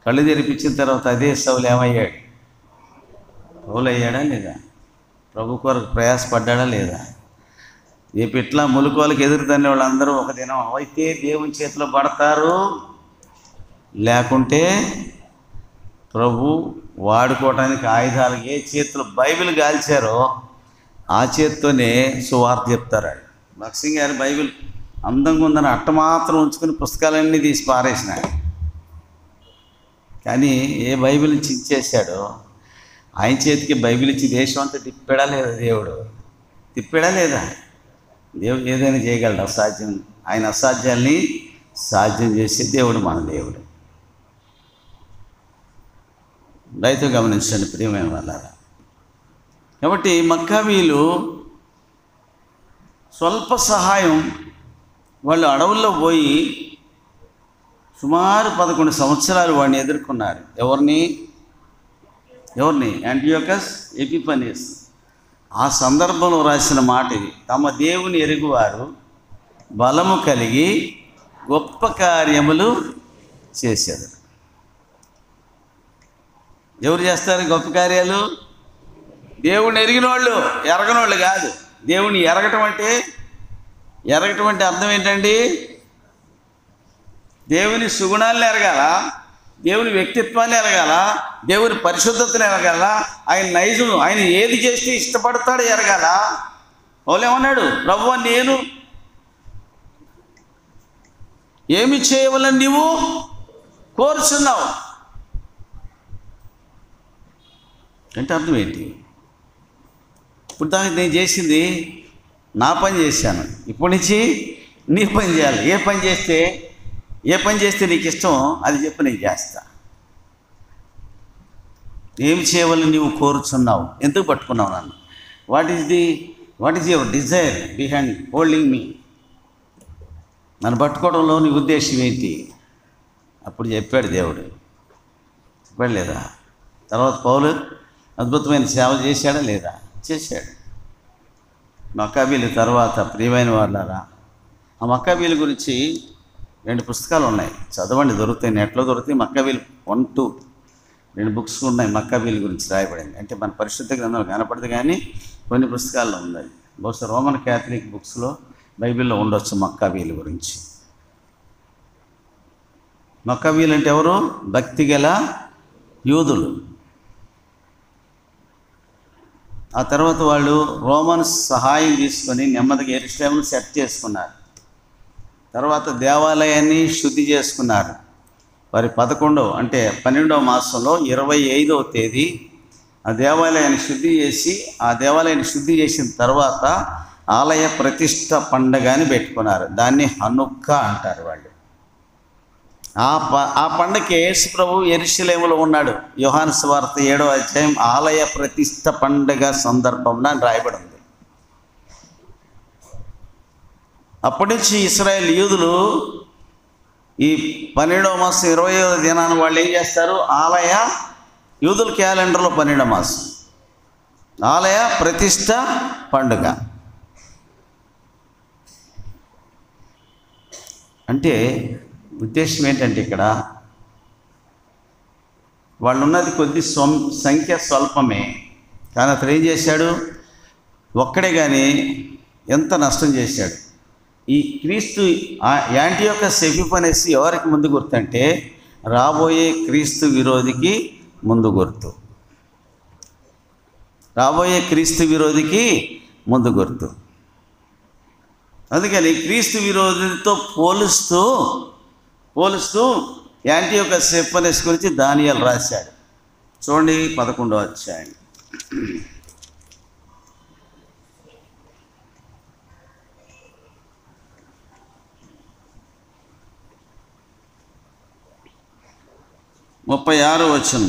Speaker 1: కళ్ళు తెరిపించిన తర్వాత అదే సౌలు ఏమయ్యాడు పౌలు అయ్యాడా లేదా ప్రభు కొరకు ప్రయాసపడ్డాడా లేదా రేపు ఇట్లా ములుకోలకు ఎదురు తన్ని వాళ్ళందరూ ఒక దినం అయితే దేవుని చేతిలో పడతారు లేకుంటే ప్రభు వాడుకోవడానికి ఆయుధాలు ఏ చేతిలో బైబిల్ గాల్చారో ఆ చేత్తోనే సువార్త చెప్తారు ఆయన భక్సింగ్ గారి బైబిల్ అందంగా ఉందని అట్ట మాత్రం ఉంచుకుని పుస్తకాలన్నీ తీసి పారేసినాడు కానీ ఏ బైబిల్ ఇచ్చి ఇచ్చేసాడో ఆయన చేతికి బైబిల్ ఇచ్చి దేశం అంతా తిప్పాడా లేదా దేవుడు తిప్పాడా లేదా దేవుడు ఏదైనా చేయగలడు అసాధ్యం ఆయన అసాధ్యాల్ని సాధ్యం చేసే దేవుడు మన దేవుడు రైతు గమనించండి ప్రియమైన వాళ్ళారా కాబట్టి మక్కావీలు స్వల్ప సహాయం వాళ్ళు అడవుల్లో పోయి సుమారు పదకొండు సంవత్సరాలు వాడిని ఎదుర్కొన్నారు ఎవరిని ఎవరిని యాంటీయోకస్ ఎపిపనీస్ ఆ సందర్భంలో రాసిన మాట ఇది తమ దేవుని ఎరుగువారు బలము కలిగి గొప్ప కార్యములు చేశారు ఎవరు చేస్తారు గొప్ప కార్యాలు దేవుని ఎరిగిన వాళ్ళు ఎరగనోళ్ళు కాదు దేవుని ఎరగటం అంటే ఎరగటం అంటే అర్థం ఏంటండి దేవుని సుగుణాలను ఎరగాల దేవుని వ్యక్తిత్వాన్ని ఎరగాల దేవుని పరిశుద్ధతను ఎరగాల ఆయన నైజం ఆయన ఏది చేస్తే ఇష్టపడతాడో ఎరగాల ఏమన్నాడు ప్రభు నేను ఏమి చేయవలని నీవు కోరుచున్నావు అంటే అర్థం ఏంటి ఇప్పుడు దాకా నేను చేసింది నా పని చేశాను ఇప్పటి నుంచి నీ పని చేయాలి ఏ పని చేస్తే ఏ పని చేస్తే నీకు ఇష్టం అది చెప్పి నేను చేస్తా ఏం చేయవాలని నీవు కోరుచున్నావు ఎందుకు పట్టుకున్నావు నన్ను what is the what is your desire behind holding me నన్ను పట్టుకోవడంలో నీ ఉద్దేశం ఏంటి అప్పుడు చెప్పాడు దేవుడు చెప్పాడు లేదా తర్వాత పౌలు అద్భుతమైన సేవ చేశాడా లేదా చేశాడు మక్కాబీలు తర్వాత ప్రియమైన వాళ్ళారా ఆ మక్కాబీల గురించి రెండు పుస్తకాలు ఉన్నాయి చదవండి దొరుకుతాయి నెట్లో దొరుకుతాయి మక్కాబీలు వన్ టూ రెండు బుక్స్ ఉన్నాయి మక్కాబీల గురించి రాయబడింది అంటే మన పరిశుద్ధ గ్రంథంలో కనపడదు కానీ కొన్ని పుస్తకాల్లో ఉన్నాయి బహుశా రోమన్ క్యాథలిక్ బుక్స్లో బైబిల్లో ఉండొచ్చు మక్కాబీల గురించి మక్కాబీలు అంటే ఎవరు భక్తి గల యూదులు ఆ తర్వాత వాళ్ళు రోమన్స్ సహాయం తీసుకొని నెమ్మదిగా ఎరుస్లేమును సెట్ చేసుకున్నారు తర్వాత దేవాలయాన్ని శుద్ధి చేసుకున్నారు వారి పదకొండవ అంటే పన్నెండవ మాసంలో ఇరవై ఐదవ తేదీ ఆ దేవాలయాన్ని శుద్ధి చేసి ఆ దేవాలయాన్ని శుద్ధి చేసిన తర్వాత ఆలయ ప్రతిష్ట పండగని పెట్టుకున్నారు దాన్ని హనుక్క అంటారు వాళ్ళు ఆ ప ఆ పండగకి యేసు ప్రభు ఎరుశలేములో ఉన్నాడు యోహాను స్వార్త ఏడవ అధ్యాయం ఆలయ ప్రతిష్ట పండగ సందర్భంలో అని రాయబడి ఉంది అప్పటి నుంచి ఇస్రాయేల్ యూదులు ఈ పన్నెండవ మాసం ఇరవై ఐదవ దినాన్ని వాళ్ళు ఏం చేస్తారు ఆలయ యూదుల క్యాలెండర్లో పన్నెండవ మాసం ఆలయ ప్రతిష్ట పండుగ అంటే ఉద్దేశం ఏంటంటే ఇక్కడ వాళ్ళు ఉన్నది కొద్ది స్వం సంఖ్య స్వల్పమే కానీ అతను ఏం చేశాడు ఒక్కడే కానీ ఎంత నష్టం చేశాడు ఈ క్రీస్తు యాంటీ యొక్క సెఫిపనేసి ఎవరికి ముందు గుర్తు అంటే రాబోయే క్రీస్తు విరోధికి ముందు గుర్తు రాబోయే క్రీస్తు విరోధికి ముందు గుర్తు అందుకని క్రీస్తు విరోధితో పోలుస్తూ పోలుస్తూ యాంటీ యొక్క సెఫనెస్ గురించి దానియాలు రాశాడు చూడండి పదకొండో అధ్యాయం ముప్పై ఆరు వచనం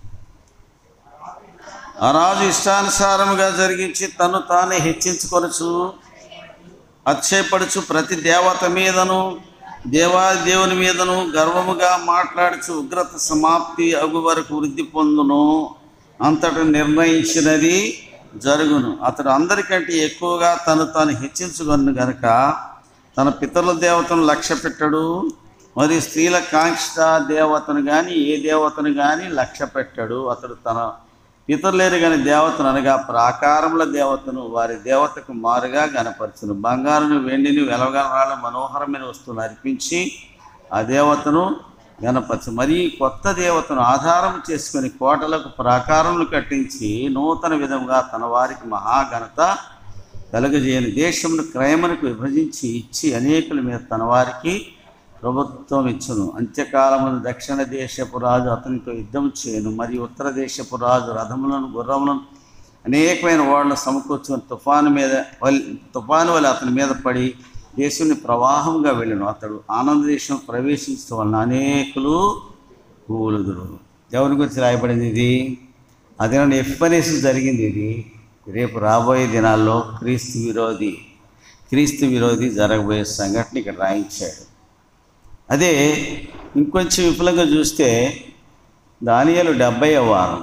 Speaker 1: ఆ రాజు ఇష్టానుసారముగా జరిగించి తను తానే హెచ్చించుకొనచ్చు అక్షయపడుచు ప్రతి దేవత మీదను దేవా దేవుని మీదను గర్వముగా మాట్లాడుచు ఉగ్రత సమాప్తి అగు వరకు వృద్ధి పొందును అంతట నిర్ణయించినది జరుగును అతడు అందరికంటే ఎక్కువగా తను తాను హెచ్చించుకొను గనుక తన పితరుల దేవతను లక్ష్య పెట్టడు మరి స్త్రీల కాంక్ష దేవతను కానీ ఏ దేవతను కానీ లక్ష్య పెట్టాడు అతడు తన ఇతరులేరు కానీ దేవతను అనగా ప్రాకారముల దేవతను వారి దేవతకు మారుగా గనపరచును బంగారును వెండిని వెలగరాళ్ళ మనోహరమైన వస్తువులు అర్పించి ఆ దేవతను గణపరచు మరి ఈ కొత్త దేవతను ఆధారం చేసుకుని కోటలకు ప్రాకారములు కట్టించి నూతన విధంగా తన వారికి మహాఘనత కలుగజేయని దేశమును క్రయమునకు విభజించి ఇచ్చి అనేకుల మీద తన వారికి ప్రభుత్వం ఇచ్చును అంత్యకాలమును దక్షిణ దేశపు రాజు అతనితో యుద్ధం చేయను మరియు ఉత్తర దేశపు రాజు రథములను గుర్రములను అనేకమైన వాళ్ళను సమకూర్చుని తుఫాను మీద వల్ తుఫాను వల్ల అతని మీద పడి దేశుని ప్రవాహంగా వెళ్ళను అతడు ఆనంద దేశం ప్రవేశించడం వలన అనేకులు కూలుదురు ఎవరి గురించి రాయబడింది ఇది అదే ఎఫ్పనేసి జరిగింది ఇది రేపు రాబోయే దినాల్లో క్రీస్తు విరోధి క్రీస్తు విరోధి జరగబోయే సంఘటన ఇక్కడ రాయించాడు అదే ఇంకొంచెం విపులంగా చూస్తే దానియలు డెబ్బై వారం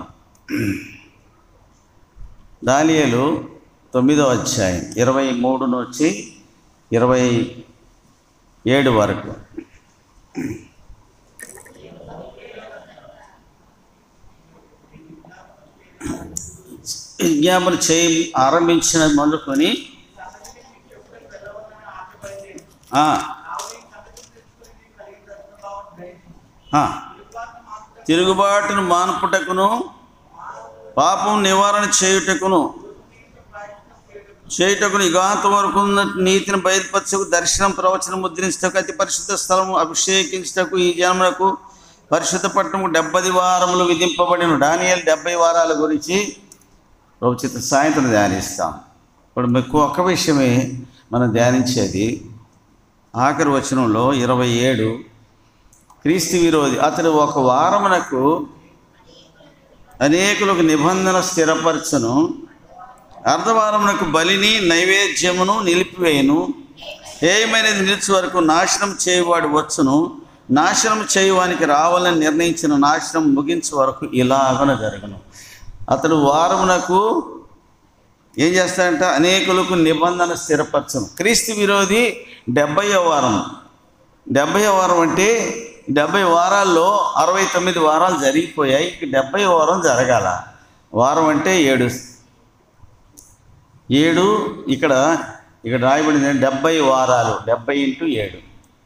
Speaker 1: దానియలు తొమ్మిదో అధ్యాయం ఇరవై మూడు నుంచి ఇరవై ఏడు వరకు విజ్ఞాపన చేయి ఆరంభించిన మొదలుకొని ఆ, ఆ, తిరుగుబాటును మానుపుటకును పాపం నివారణ చేయుటకును చేయుటకును యుగాంతం వరకు ఉన్న నీతిని బయలుపరచకు దర్శనం ప్రవచనం ముద్రించటకు అతి పరిశుద్ధ స్థలము అభిషేకించటకు ఈ జన్మకు పరిశుద్ధ పట్టణము డెబ్బది వారములు విధింపబడిన డానియల్ డెబ్బై వారాల గురించి ప్రభుచిత సాయంత్రం ధ్యానిస్తాం ఇప్పుడు మీకు ఒక్క విషయమే మనం ధ్యానించేది ఆఖరి వచనంలో ఇరవై ఏడు క్రీస్తు విరోధి అతడు ఒక వారమునకు అనేకులకు నిబంధన స్థిరపరచును అర్ధవారమునకు బలిని నైవేద్యమును నిలిపివేయును ఏమైనది నిలిచి వరకు నాశనం చేయువాడు వచ్చును నాశనం చేయువానికి రావాలని నిర్ణయించిన నాశనం ముగించే వరకు ఇలాగన జరగను అతడు వారమునకు ఏం చేస్తాడంట అనేకులకు నిబంధన స్థిరపరచను క్రీస్తు విరోధి డెబ్బయో వారం డెబ్బై వారం అంటే డెబ్బై వారాల్లో అరవై తొమ్మిది వారాలు జరిగిపోయాయి ఇక డెబ్బై వారం జరగాల వారం అంటే ఏడు ఏడు ఇక్కడ ఇక్కడ రాయబడింది ఏంటి? డెబ్బై వారాలు డెబ్బై ఇంటూ ఏడు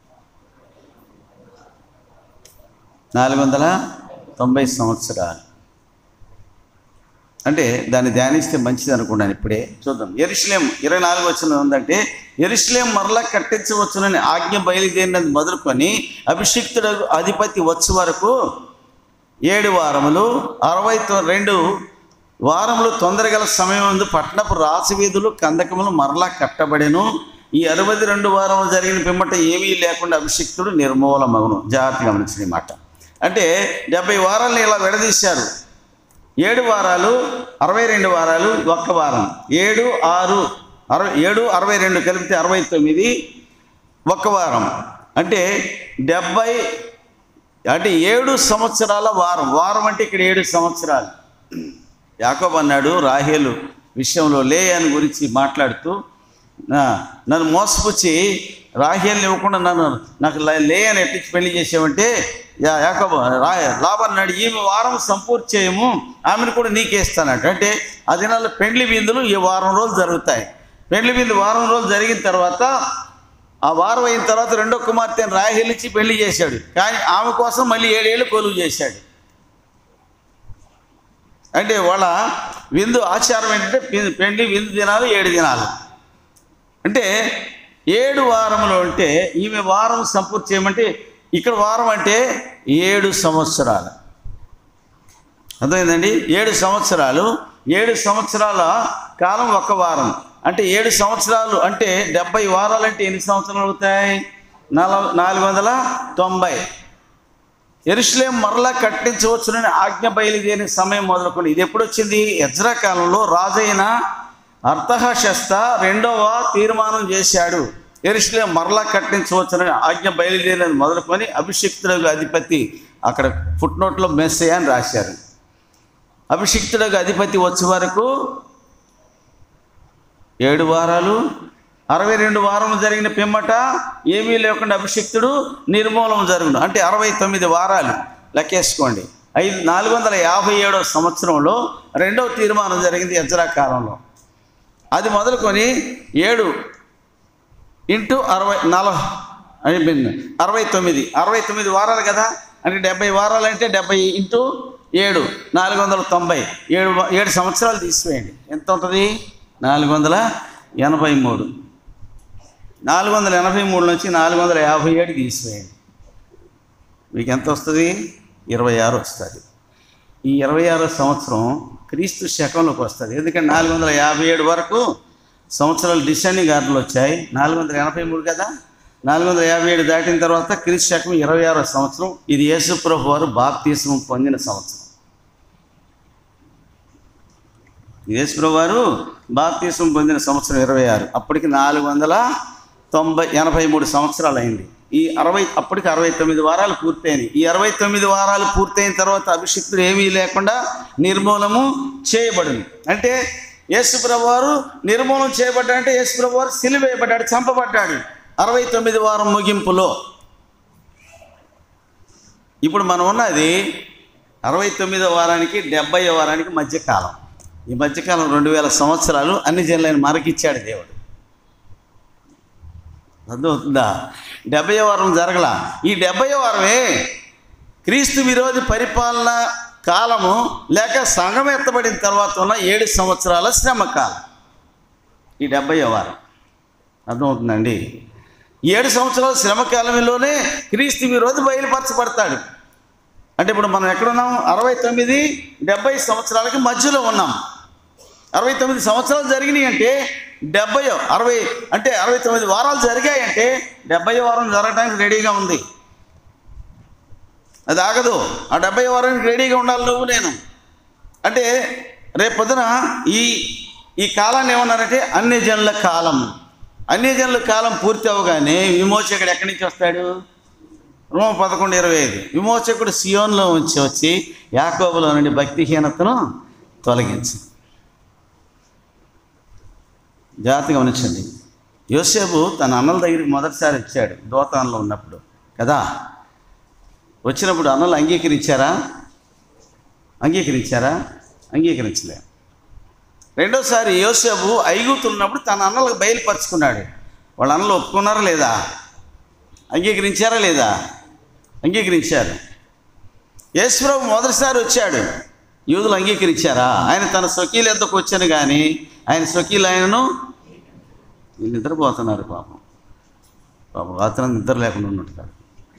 Speaker 1: నాలుగు వందల తొంభై సంవత్సరాలు అంటే దాన్ని ధ్యానిస్తే మంచిది అనుకున్నాను ఇప్పుడే చూద్దాం ఎరుషులేం ఇరవై నాలుగు వచ్చిన ఉందంటే ఎరుషులేం మరలా కట్టించవచ్చునని ఆజ్ఞ బయలుదేరినది మొదలుకొని అభిషిక్తుడు అధిపతి వచ్చే వరకు ఏడు వారములు అరవై తొ- రెండు వారములు తొందరగల సమయం ముందు పట్టణపు రాసవీధులు కందకములు మరలా కట్టబడెను ఈ అరవై రెండు వారములు జరిగిన పిమ్మట ఏమీ లేకుండా అభిషిక్తుడు నిర్మూలమగును జాగ్రత్త గమనించిన ఈ మాట అంటే డెబ్బై వారాలను ఇలా విడదీశారు ఏడు వారాలు అరవై రెండు వారాలు ఒక్క వారం ఏడు ఆరు అరవై ఏడు అరవై రెండు కలిపితే అరవై తొమ్మిది ఒక్క వారం అంటే డెబ్బై అంటే ఏడు సంవత్సరాల వారం వారం అంటే ఇక్కడ ఏడు సంవత్సరాలు యాకోబ్ అన్నాడు రాహేలు విషయంలో లే అని గురించి మాట్లాడుతూ "నా- నన్ను మోసపుచ్చి రాహేల్ని ఇవ్వకుండా నన్ను నాకు లే- లే అని ఎట్టించి పెళ్లి చేసావంటే యా యాకోబ రా లాభం అన్నాడు ఈమె వారం సంపూర్తి చేయము ఆమెను కూడా నీకేస్తానట అంటే ఆ దినాల్లో పెండ్లి విందులు ఈ వారం రోజులు జరుగుతాయి పెండ్లి విందు వారం రోజులు జరిగిన తర్వాత ఆ వారం అయిన తర్వాత రెండో కుమార్తెను రాహిలిచ్చి పెళ్లి చేశాడు కానీ ఆమె కోసం మళ్ళీ ఏడేళ్ళు కొలువు చేశాడు అంటే వాళ్ళ విందు ఆచారం ఏంటంటే పి- పెండ్లి విందు దినాలు ఏడు దినాలు అంటే ఏడు వారములు అంటే ఈమె వారం సంపూర్తి చేయమంటే ఇక్కడ వారం అంటే ఏడు సంవత్సరాలు అర్థమైందండి ఏడు సంవత్సరాలు ఏడు సంవత్సరాల కాలం ఒక వారం అంటే ఏడు సంవత్సరాలు అంటే డెబ్బై వారాలు అంటే ఎన్ని సంవత్సరాలు అవుతాయి నలభ నాలుగు వందల తొంభై ఎరుషులేం మరలా కట్టించవచ్చునని ఆజ్ఞ బయలుదేరిన సమయం మొదలుకొని ఇది ఎప్పుడు వచ్చింది ఎజ్రా కాలంలో రాజైన అర్థహశస్త రెండవ తీర్మానం చేశాడు ఎరుషులేం మరలా కట్టించవచ్చునని ఆజ్ఞ బయలుదేరినది మొదలుకొని అభిషిక్తులకు అధిపతి అక్కడ ఫుట్నోట్లో మెస్సే అని రాశారు అభిషిక్తులకు అధిపతి వచ్చే వరకు ఏడు వారాలు అరవై రెండు వారం జరిగిన పిమ్మట ఏమీ లేకుండా అభిషిక్తుడు నిర్మూలన జరుగును అంటే అరవై తొమ్మిది వారాలు లెక్కేసుకోండి ఐదు నాలుగు వందల యాభై ఏడవ సంవత్సరంలో రెండవ తీర్మానం జరిగింది ఎజ్రా కాలంలో అది మొదలుకొని ఏడు ఇంటూ అరవై నలభై ఐ మీన్ అరవై తొమ్మిది అరవై తొమ్మిది వారాలు కదా అంటే డెబ్బై వారాలు అంటే డెబ్బై ఇంటూ ఏడు నాలుగు వందల తొంభై ఏడు వ- ఏడు సంవత్సరాలు తీసివేయండి ఎంత ఉంటుంది నాలుగు వందల ఎనభై మూడు నాలుగు వందల ఎనభై మూడు నుంచి నాలుగు వందల యాభై ఏడు తీసివేయండి మీకు ఎంత వస్తుంది ఇరవై ఆరు వస్తుంది ఈ ఇరవై ఆరో సంవత్సరం క్రీస్తు శకంలోకి వస్తుంది ఎందుకంటే నాలుగు వందల యాభై ఏడు వరకు సంవత్సరాలు డిసెండింగ్ ఆర్డర్లు వచ్చాయి నాలుగు వందల ఎనభై మూడు కదా నాలుగు వందల యాభై ఏడు దాటిన తర్వాత క్రీస్తు శకం ఇరవై ఆరో సంవత్సరం ఇది యేసుప్రభు వారు బాప్తీసం పొందిన సంవత్సరం యేసుప్రభు వారు బాప్తీసం పొందిన సంవత్సరం ఇరవై ఆరు అప్పటికి నాలుగు వందల తొంభై ఎనభై మూడు సంవత్సరాలు అయింది ఈ అరవై అప్పటికి అరవై తొమ్మిది వారాలు పూర్తయినాయి ఈ అరవై తొమ్మిది వారాలు పూర్తయిన తర్వాత అభిషిక్తుడు ఏమీ లేకుండా నిర్మూలము చేయబడింది అంటే యేసుప్రభు వారు నిర్మూలన చేయబడ్డాడు అంటే యేసుప్రభు వారు సిలివేయబడ్డాడు చంపబడ్డాడు అరవై తొమ్మిది వారం ముగింపులో ఇప్పుడు మనం ఉన్నది అరవై తొమ్మిదో వారానికి డెబ్బై వారానికి మధ్యకాలం ఈ మధ్యకాలం రెండు వేల సంవత్సరాలు అన్ని జనులైన మనకిచ్చాడు దేవుడు అర్థమవుతుందా డెబ్బై వారం జరగల ఈ డెబ్బై వారమే క్రీస్తు విరోధి పరిపాలన కాలము లేక సంఘం ఎత్తబడిన తర్వాత ఉన్న ఏడు సంవత్సరాల శ్రమ కాలం ఈ డెబ్బై వారం అర్థమవుతుందండి ఈ ఏడు సంవత్సరాల శ్రమ కాలంలోనే క్రీస్తు విరోధి బయలుపరచబడతాడు అంటే ఇప్పుడు మనం ఎక్కడున్నాం అరవై తొమ్మిది డెబ్బై సంవత్సరాలకి మధ్యలో ఉన్నాం అరవై తొమ్మిది సంవత్సరాలు జరిగినాయి అంటే డెబ్బై అరవై అంటే అరవై తొమ్మిది వారాలు జరిగాయంటే డెబ్బై వారం జరగడానికి రెడీగా ఉంది అది ఆగదు ఆ డెబ్బై వారానికి రెడీగా ఉండాలి నువ్వు నేను అంటే రేపు పొద్దున ఈ ఈ కాలాన్ని ఏమన్నారంటే అన్ని జనుల కాలం అన్ని జనుల కాలం పూర్తి అవగానే విమోచకుడు ఎక్కడి నుంచి వస్తాడు రోమ పదకొండు ఇరవై ఐదు విమోచకుడు సియోన్లో ఉంచి వచ్చి యాకోబులో నుండి భక్తిహీనతను తొలగించి జాగ్రత్తగా గమనించండి యోసేపు తన అన్నల దగ్గరికి మొదటిసారి వచ్చాడు దోతాన్లో ఉన్నప్పుడు కదా వచ్చినప్పుడు అన్నలు అంగీకరించారా అంగీకరించారా అంగీకరించలే రెండోసారి యోసేపు ఐగుతున్నప్పుడు ఉన్నప్పుడు తన అన్నలకు బయలుపరుచుకున్నాడు వాళ్ళ అన్నలు ఒప్పుకున్నారా లేదా అంగీకరించారా లేదా అంగీకరించారు యేసుప్రభు మొదటిసారి వచ్చాడు యూదులు అంగీకరించారా ఆయన తన స్వకీలు ఎంతకు వచ్చాను కానీ ఆయన స్వకీలు ఆయనను వీళ్ళు నిద్రపోతున్నారు పాపం పాపం రాత్రి నిద్ర లేకుండా ఉన్నట్టున్నారు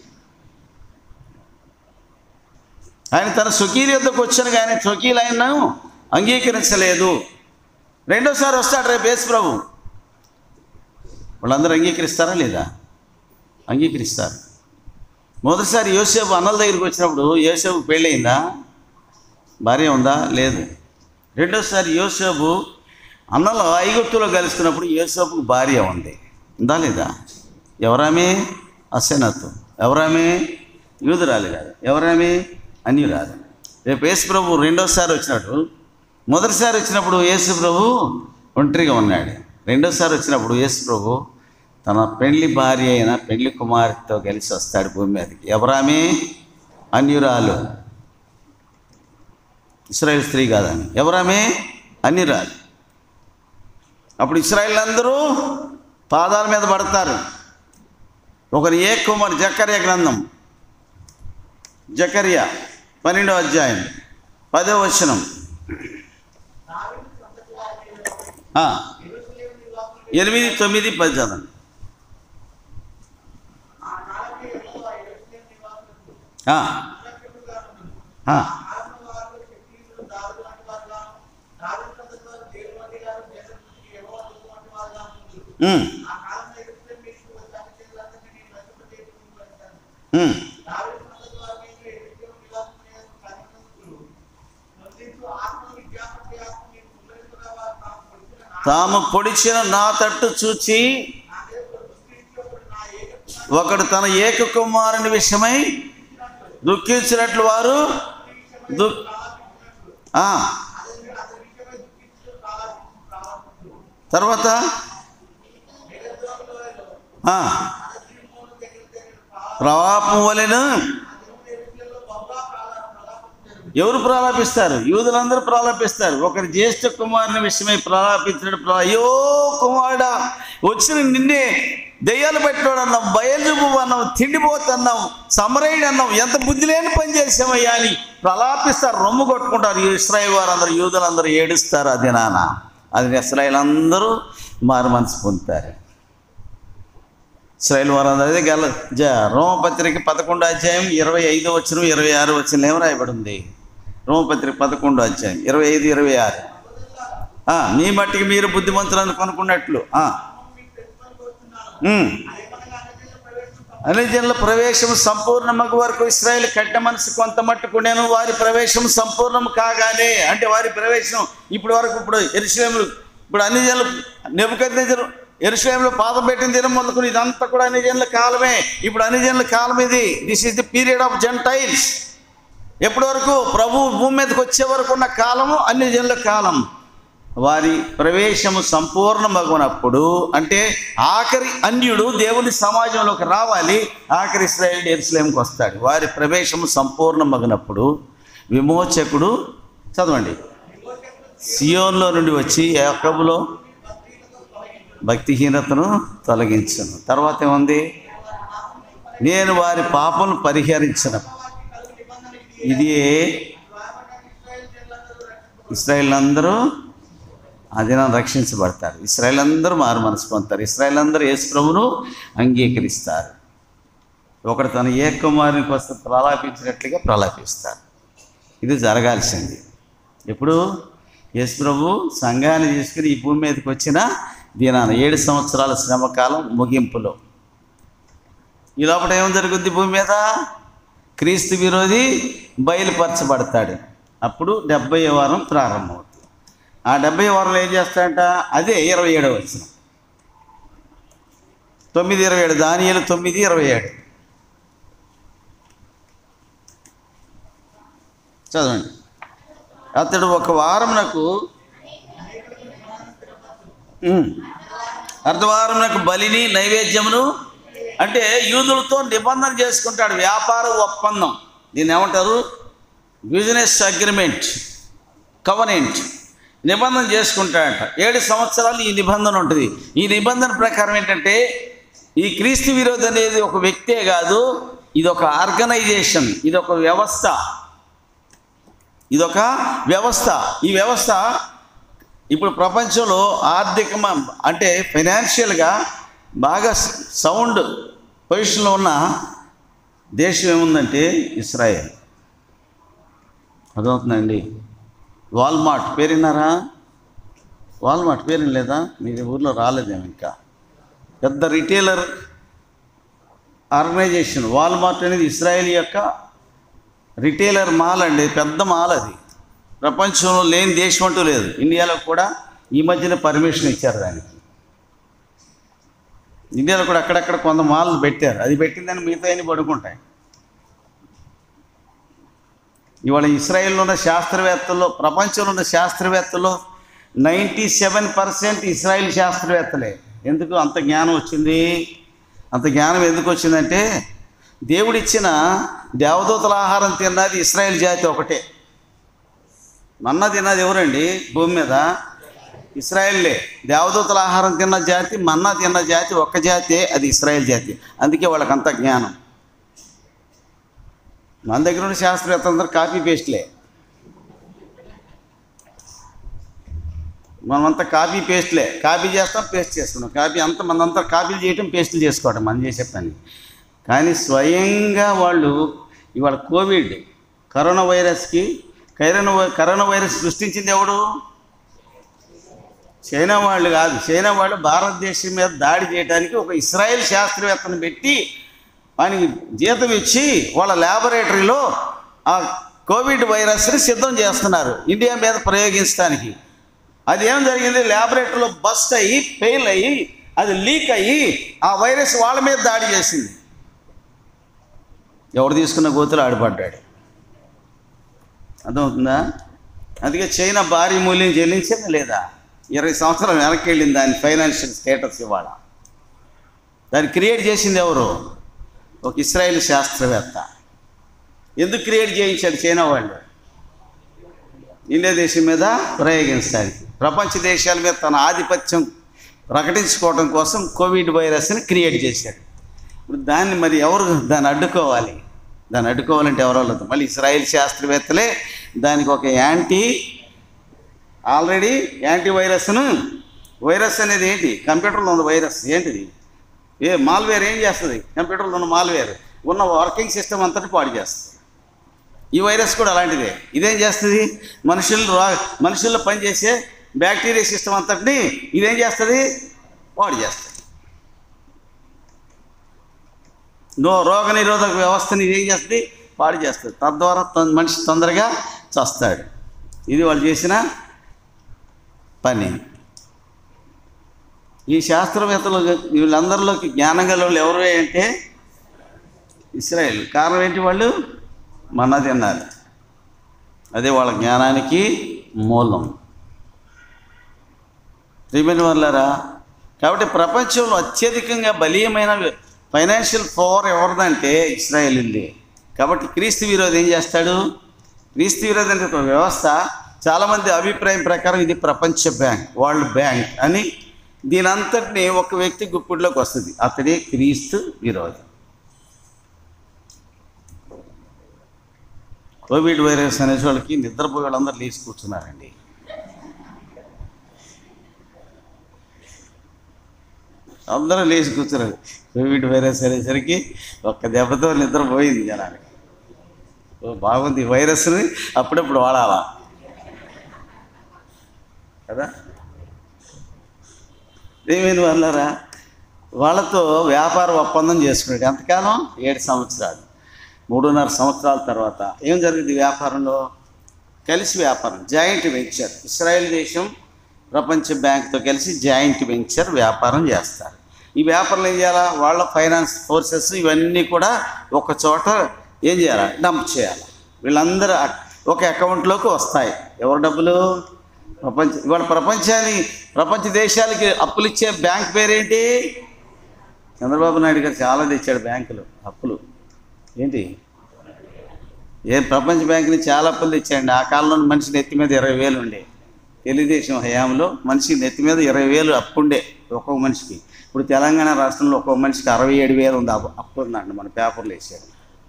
Speaker 1: ఆయన తన స్వకీలు ఎంతకు వచ్చాను కానీ స్వకీలు ఆయనను అంగీకరించలేదు రెండోసారి వస్తాడు రేపు యేసు ప్రభు వాళ్ళందరూ అంగీకరిస్తారా లేదా అంగీకరిస్తారు మొదటిసారి యోసేపు అన్నల దగ్గరికి వచ్చినప్పుడు యోసేపు పెళ్ళయిందా భార్య ఉందా లేదు రెండోసారి యోసేపు అన్నలు ఐగుప్తులో కలుస్తున్నప్పుడు యోసేపుకు భార్య ఉంది ఉందా లేదా ఎవరామే అసెనత్తు ఎవరామే యూదురాలు కాదు ఎవరామే అన్యురాలు రేపు యేసు ప్రభు రెండోసారి వచ్చినప్పుడు మొదటిసారి వచ్చినప్పుడు యేసు ప్రభు ఒంటరిగా ఉన్నాడు రెండోసారి వచ్చినప్పుడు యేసు ప్రభు తన పెళ్లి భార్య అయిన పెళ్లి కుమార్తెతో కలిసి వస్తాడు భూమి మీదకి ఎవరామే అన్యురాలు ఇస్రాయేల్ స్త్రీ కాదని ఎవరామే అన్యురాలు అప్పుడు ఇస్రాయేల్ అందరూ పాదాల మీద పడతారు ఒకరు ఏ కుమార్ జకర్య గ్రంథం జకర్య పన్నెండో అధ్యాయం పదో వచనం ఆ, ఎనిమిది తొమ్మిది పది చదవండి ఆ, ఆ, ఉమ్, ఉమ్. తాము పొడిచిన నా తట్టు చూచి ఒకడు తన ఏక కుమారుని విషయమై దుఃఖించినట్లు వారు దు ఆ. ఆ, ప్రవాపం వలెను ఎవరు ప్రలాపిస్తారు యూదులందరూ ప్రలాపిస్తారు ఒకరి జ్యేష్ఠ కుమారుని విషయమై ప్రలాపించినట్టు ప్రలా- అయ్యో కుమారుడా వచ్చిన నిన్నే దెయ్యాలు పెట్టాడు అన్నాం బయలుజుబు అన్నాం తిండిపోతున్నాం సమరయుడు అన్నాం ఎంత బుద్ధి లేని పని చేసామయ్యా అని ప్రలాపిస్తారు రొమ్ము కొట్టుకుంటారు ఈ ఇస్రాయేల్ వారందరూ యూదులందరూ ఏడుస్తారు అది నాన్న అది ఇస్రాయేల్ అందరూ మారు మనసు పొందుతారు ఇస్రాయేల్ వారందరూ అదే గల జ రోమపత్రిక పదకొండు అధ్యాయం ఇరవై ఐదు వచ్చిన ఇరవై ఆరు వచ్చిన ఏం రాయబడి ఉంది రోమపత్రిక పదకొండు అధ్యాయం ఇరవై ఐదు ఇరవై ఆరు ఆ, మీ మట్టికి మీరు బుద్ధిమంతులను కొనుక్కున్నట్లు ఆ. ఉమ్. అన్ని జనుల ప్రవేశం సంపూర్ణమగు వరకు ఇస్రాయేల్ కట్ట మనసు కొంత మట్టుకునేను వారి ప్రవేశం సంపూర్ణం కాగానే అంటే వారి ప్రవేశం ఇప్పటి వరకు ఇప్పుడు ఎరుసలేములు ఇప్పుడు అన్ని జనులు నెబుకద్నెజరు ఎరుసలేములో పాదం పెట్టిన దినం మొదలుకుని ఇదంతా కూడా అన్ని జనుల కాలమే ఇప్పుడు అన్ని జనుల కాలం ఇది this is the period of gentiles ఎప్పటి వరకు ప్రభు భూమి మీదకి వచ్చే వరకు ఉన్న కాలము అన్ని జనుల కాలం వారి ప్రవేశము సంపూర్ణమగునప్పుడు అంటే ఆఖరి అన్యుడు దేవుని సమాజంలోకి రావాలి ఆఖరి ఇస్రాయేల్ ఎరుసలేంకి వస్తాడు వారి ప్రవేశము సంపూర్ణమగినప్పుడు విమోచకుడు చదవండి సియోన్లో నుండి వచ్చి యాకబులో భక్తిహీనతను తొలగించను తర్వాత ఏముంది నేను వారి పాపను పరిహరించిన ఇది ఇస్రాయేల్ అందరూ ఆ దినం రక్షించబడతారు ఇస్రాయేల్ అందరూ మారు మనసు పొందుతారు ఇస్రాయేల్ అందరూ యేసు ప్రభును అంగీకరిస్తారు ఒకడు తన ఏ కుమారుని కోసం ప్రలాపించినట్లుగా ప్రలాపిస్తారు ఇది జరగాల్సింది ఎప్పుడు యేసు ప్రభు సంఘాన్ని తీసుకుని ఈ భూమి మీదకి వచ్చిన దినాన ఏడు సంవత్సరాల శ్రమకాలం ముగింపులో ఈ లోపల ఏం జరుగుద్ది భూమి మీద క్రీస్తు విరోధి బయలుపరచబడతాడు అప్పుడు డెబ్బై వారం ప్రారంభమవుతుంది ఆ డెబ్బై వారంలో ఏం చేస్తాడంట అదే ఇరవై ఏడవ వచ్చిన తొమ్మిది ఇరవై ఏడు దానియలు తొమ్మిది ఇరవై ఏడు చదవండి అతడు ఒక వారం నాకు అర్ధవారం నాకు బలిని నైవేద్యమును అంటే యూదులతో నిబంధన చేసుకుంటాడు వ్యాపార ఒప్పందం దీన్ని ఏమంటారు బిజినెస్ అగ్రిమెంట్ కవనెంట్ నిబంధన చేసుకుంటాడంట ఏడు సంవత్సరాలు ఈ నిబంధన ఉంటుంది ఈ నిబంధన ప్రకారం ఏంటంటే ఈ క్రీస్తు విరోధి అనేది ఒక వ్యక్తే కాదు ఇది ఒక ఆర్గనైజేషన్ ఇది ఒక వ్యవస్థ ఇదొక వ్యవస్థ ఈ వ్యవస్థ ఇప్పుడు ప్రపంచంలో ఆర్థిక అంటే ఫైనాన్షియల్గా బాగా సౌండ్ పొజిషన్లో ఉన్న దేశం ఏముందంటే ఇస్రాయేల్ అదవుతుందండి వాల్మార్ట్ పేరున్నారా వాల్మార్ట్ పేరు లేదా మీ ఊర్లో రాలేదేమో ఇంకా పెద్ద రిటైలర్ ఆర్గనైజేషన్ వాల్మార్ట్ అనేది ఇస్రాయేల్ యొక్క రిటైలర్ మాల్ అండి పెద్ద మాల్ అది ప్రపంచంలో లేని దేశం అంటూ లేదు ఇండియాలో కూడా ఈ మధ్యన పర్మిషన్ ఇచ్చారు దానికి ఇండియాలో కూడా అక్కడక్కడ కొంత మాల్ పెట్టారు అది పెట్టిందని మిగతా అన్ని పడుకుంటాయి ఇవాళ ఇస్రాయేల్లో ఉన్న శాస్త్రవేత్తల్లో ప్రపంచంలో ఉన్న శాస్త్రవేత్తల్లో నైంటీ సెవెన్ పర్సెంట్ ఇస్రాయేల్ శాస్త్రవేత్తలే ఎందుకు అంత జ్ఞానం వచ్చింది అంత జ్ఞానం ఎందుకు వచ్చిందంటే దేవుడిచ్చిన దేవదూతల ఆహారం తిన్నది ఇస్రాయేల్ జాతి ఒకటే మన్న తిన్నది ఎవరండి భూమి మీద ఇస్రాయేల్లే దేవదూతల ఆహారం తిన్న జాతి మన్నా తిన్న జాతి ఒక్క జాతే అది ఇస్రాయేల్ జాతి అందుకే వాళ్ళకంత జ్ఞానం మన దగ్గర ఉన్న శాస్త్రవేత్తలందరూ కాపీ పేస్ట్లే మనమంతా కాపీ పేస్ట్లే కాపీ చేస్తాం పేస్ట్ చేసుకున్నాం కాపీ అంతా మనంతా కాపీలు చేయటం పేస్టులు చేసుకోవటం మనం చేసే పని కానీ స్వయంగా వాళ్ళు ఇవాళ కోవిడ్ కరోనా వైరస్కి కరోనా వై- కరోనా వైరస్ సృష్టించింది ఎవడు చైనా వాళ్ళు కాదు చైనా వాళ్ళు భారతదేశం మీద దాడి చేయడానికి ఒక ఇస్రాయేల్ శాస్త్రవేత్తను పెట్టి ఆయనకి జీతం ఇచ్చి వాళ్ళ ల్యాబొరేటరీలో ఆ కోవిడ్ వైరస్ని సిద్ధం చేస్తున్నారు ఇండియా మీద ప్రయోగించడానికి అది ఏం జరిగింది ల్యాబొరేటరీలో బస్ట్ అయ్యి ఫెయిల్ అయ్యి అది లీక్ అయ్యి ఆ వైరస్ వాళ్ళ మీద దాడి చేసింది ఎవడు తీసుకున్న గోతులు ఆడిపడ్డాడు అర్థమవుతుందా అందుకే చైనా భారీ మూల్యం చెల్లించిందా లేదా ఇరవై సంవత్సరాలు వెనక్కి వెళ్ళింది దాని ఫైనాన్షియల్ స్టేటస్ ఇవాళ దాన్ని క్రియేట్ చేసింది ఎవరు ఒక ఇస్రాయేల్ శాస్త్రవేత్త ఎందుకు క్రియేట్ చేయించాడు చైనా వాళ్ళు ఇండియా దేశం మీద ప్రయోగించడానికి ప్రపంచ దేశాల మీద తన ఆధిపత్యం ప్రకటించుకోవడం కోసం కోవిడ్ వైరస్ని క్రియేట్ చేశాడు ఇప్పుడు దాన్ని మరి ఎవరు దాన్ని అడ్డుకోవాలి దాన్ని అడ్డుకోవాలంటే ఎవరో లేదు మళ్ళీ ఇస్రాయేల్ శాస్త్రవేత్తలే దానికి ఒక యాంటీ ఆల్రెడీ యాంటీ వైరస్ను వైరస్ అనేది ఏంటి కంప్యూటర్లో ఉన్న వైరస్ ఏంటిది ఏ మాల్వేర్ ఏం చేస్తుంది కంప్యూటర్లో ఉన్న మాల్వేర్ ఉన్న వర్కింగ్ సిస్టమ్ అంతటి పాడు చేస్తుంది ఈ వైరస్ కూడా అలాంటిదే ఇదేం చేస్తుంది మనుషులు రా మనుషుల్లో పనిచేసే బ్యాక్టీరియా సిస్టమ్ అంతటిని ఇదేం చేస్తుంది పాడు చేస్తుంది నో రోగ నిరోధక వ్యవస్థని ఇదేం చేస్తుంది పాడు చేస్తుంది తద్వారా తొం- మనిషి తొందరగా చస్తాడు ఇది వాళ్ళు చేసిన పని ఈ శాస్త్రవేత్తలు వీళ్ళందరిలోకి జ్ఞానం గల వాళ్ళు ఎవరు అంటే ఇస్రాయేల్ కారణం ఏంటి వాళ్ళు మన్న తిన్నారు అదే వాళ్ళ జ్ఞానానికి మూలం ప్రియమైన వాళ్ళారా కాబట్టి ప్రపంచంలో అత్యధికంగా బలీయమైన ఫైనాన్షియల్ పవర్ ఎవరిదంటే ఇస్రాయేల్ది కాబట్టి క్రీస్తు విరోధి ఏం చేస్తాడు క్రీస్తు విరోధి అనే ఒక వ్యవస్థ చాలామంది అభిప్రాయం ప్రకారం ఇది ప్రపంచ బ్యాంక్ వరల్డ్ బ్యాంక్ అని దీని అంతటిని ఒక వ్యక్తి గుప్పిడిలోకి వస్తుంది అతడే క్రీస్తు విరోధి కోవిడ్ వైరస్ అనే వాళ్ళకి నిద్రపోయే వాళ్ళందరూ లేచి కూర్చున్నారండి అందరూ లేచి కూర్చున్నారు కోవిడ్ వైరస్ అనేసరికి ఒక్క దెబ్బతో నిద్ర పోయింది జనానికి ఓ బాగుంది ఈ వైరస్ని అప్పుడప్పుడు వాడాలా కదా ఏమైంది వాళ్ళరా వాళ్ళతో వ్యాపార ఒప్పందం చేసుకున్నాడు ఎంతకాలం ఏడు సంవత్సరాలు మూడున్నర సంవత్సరాల తర్వాత ఏం జరిగింది వ్యాపారంలో కలిసి వ్యాపారం జాయింట్ వెంచర్ ఇస్రాయేల్ దేశం ప్రపంచ బ్యాంక్తో కలిసి జాయింట్ వెంచర్ వ్యాపారం చేస్తారు ఈ వ్యాపారంలో ఏం చేయాలా వాళ్ళ ఫైనాన్స్ ఫోర్సెస్ ఇవన్నీ కూడా ఒక చోట ఏం చేయాలి డంప్ చేయాలి వీళ్ళందరూ అక్- ఒక అకౌంట్లోకి వస్తాయి ఎవరి డబ్బులు ప్రపంచ ఇవాళ ప్రపంచాన్ని ప్రపంచ దేశాలకి అప్పులు ఇచ్చే బ్యాంక్ పేరేంటి చంద్రబాబు నాయుడు గారు చాలా తెచ్చాడు బ్యాంకులు అప్పులు ఏంటి ఏ ప్రపంచ బ్యాంక్ నుంచి చాలా అప్పులు తెచ్చాయండి ఆ కాలంలో మనిషి నెత్తి మీద ఇరవై వేలు ఉండే తెలుగుదేశం హయాంలో మనిషి నెత్తి మీద ఇరవై వేలు అప్పు ఉండే ఒక్కొక్క మనిషికి ఇప్పుడు తెలంగాణ రాష్ట్రంలో ఒక్కొక్క మనిషికి అరవై ఏడు వేలు ఉంది అప్పు అప్పు ఉందండి మన పేపర్లు వేసాడు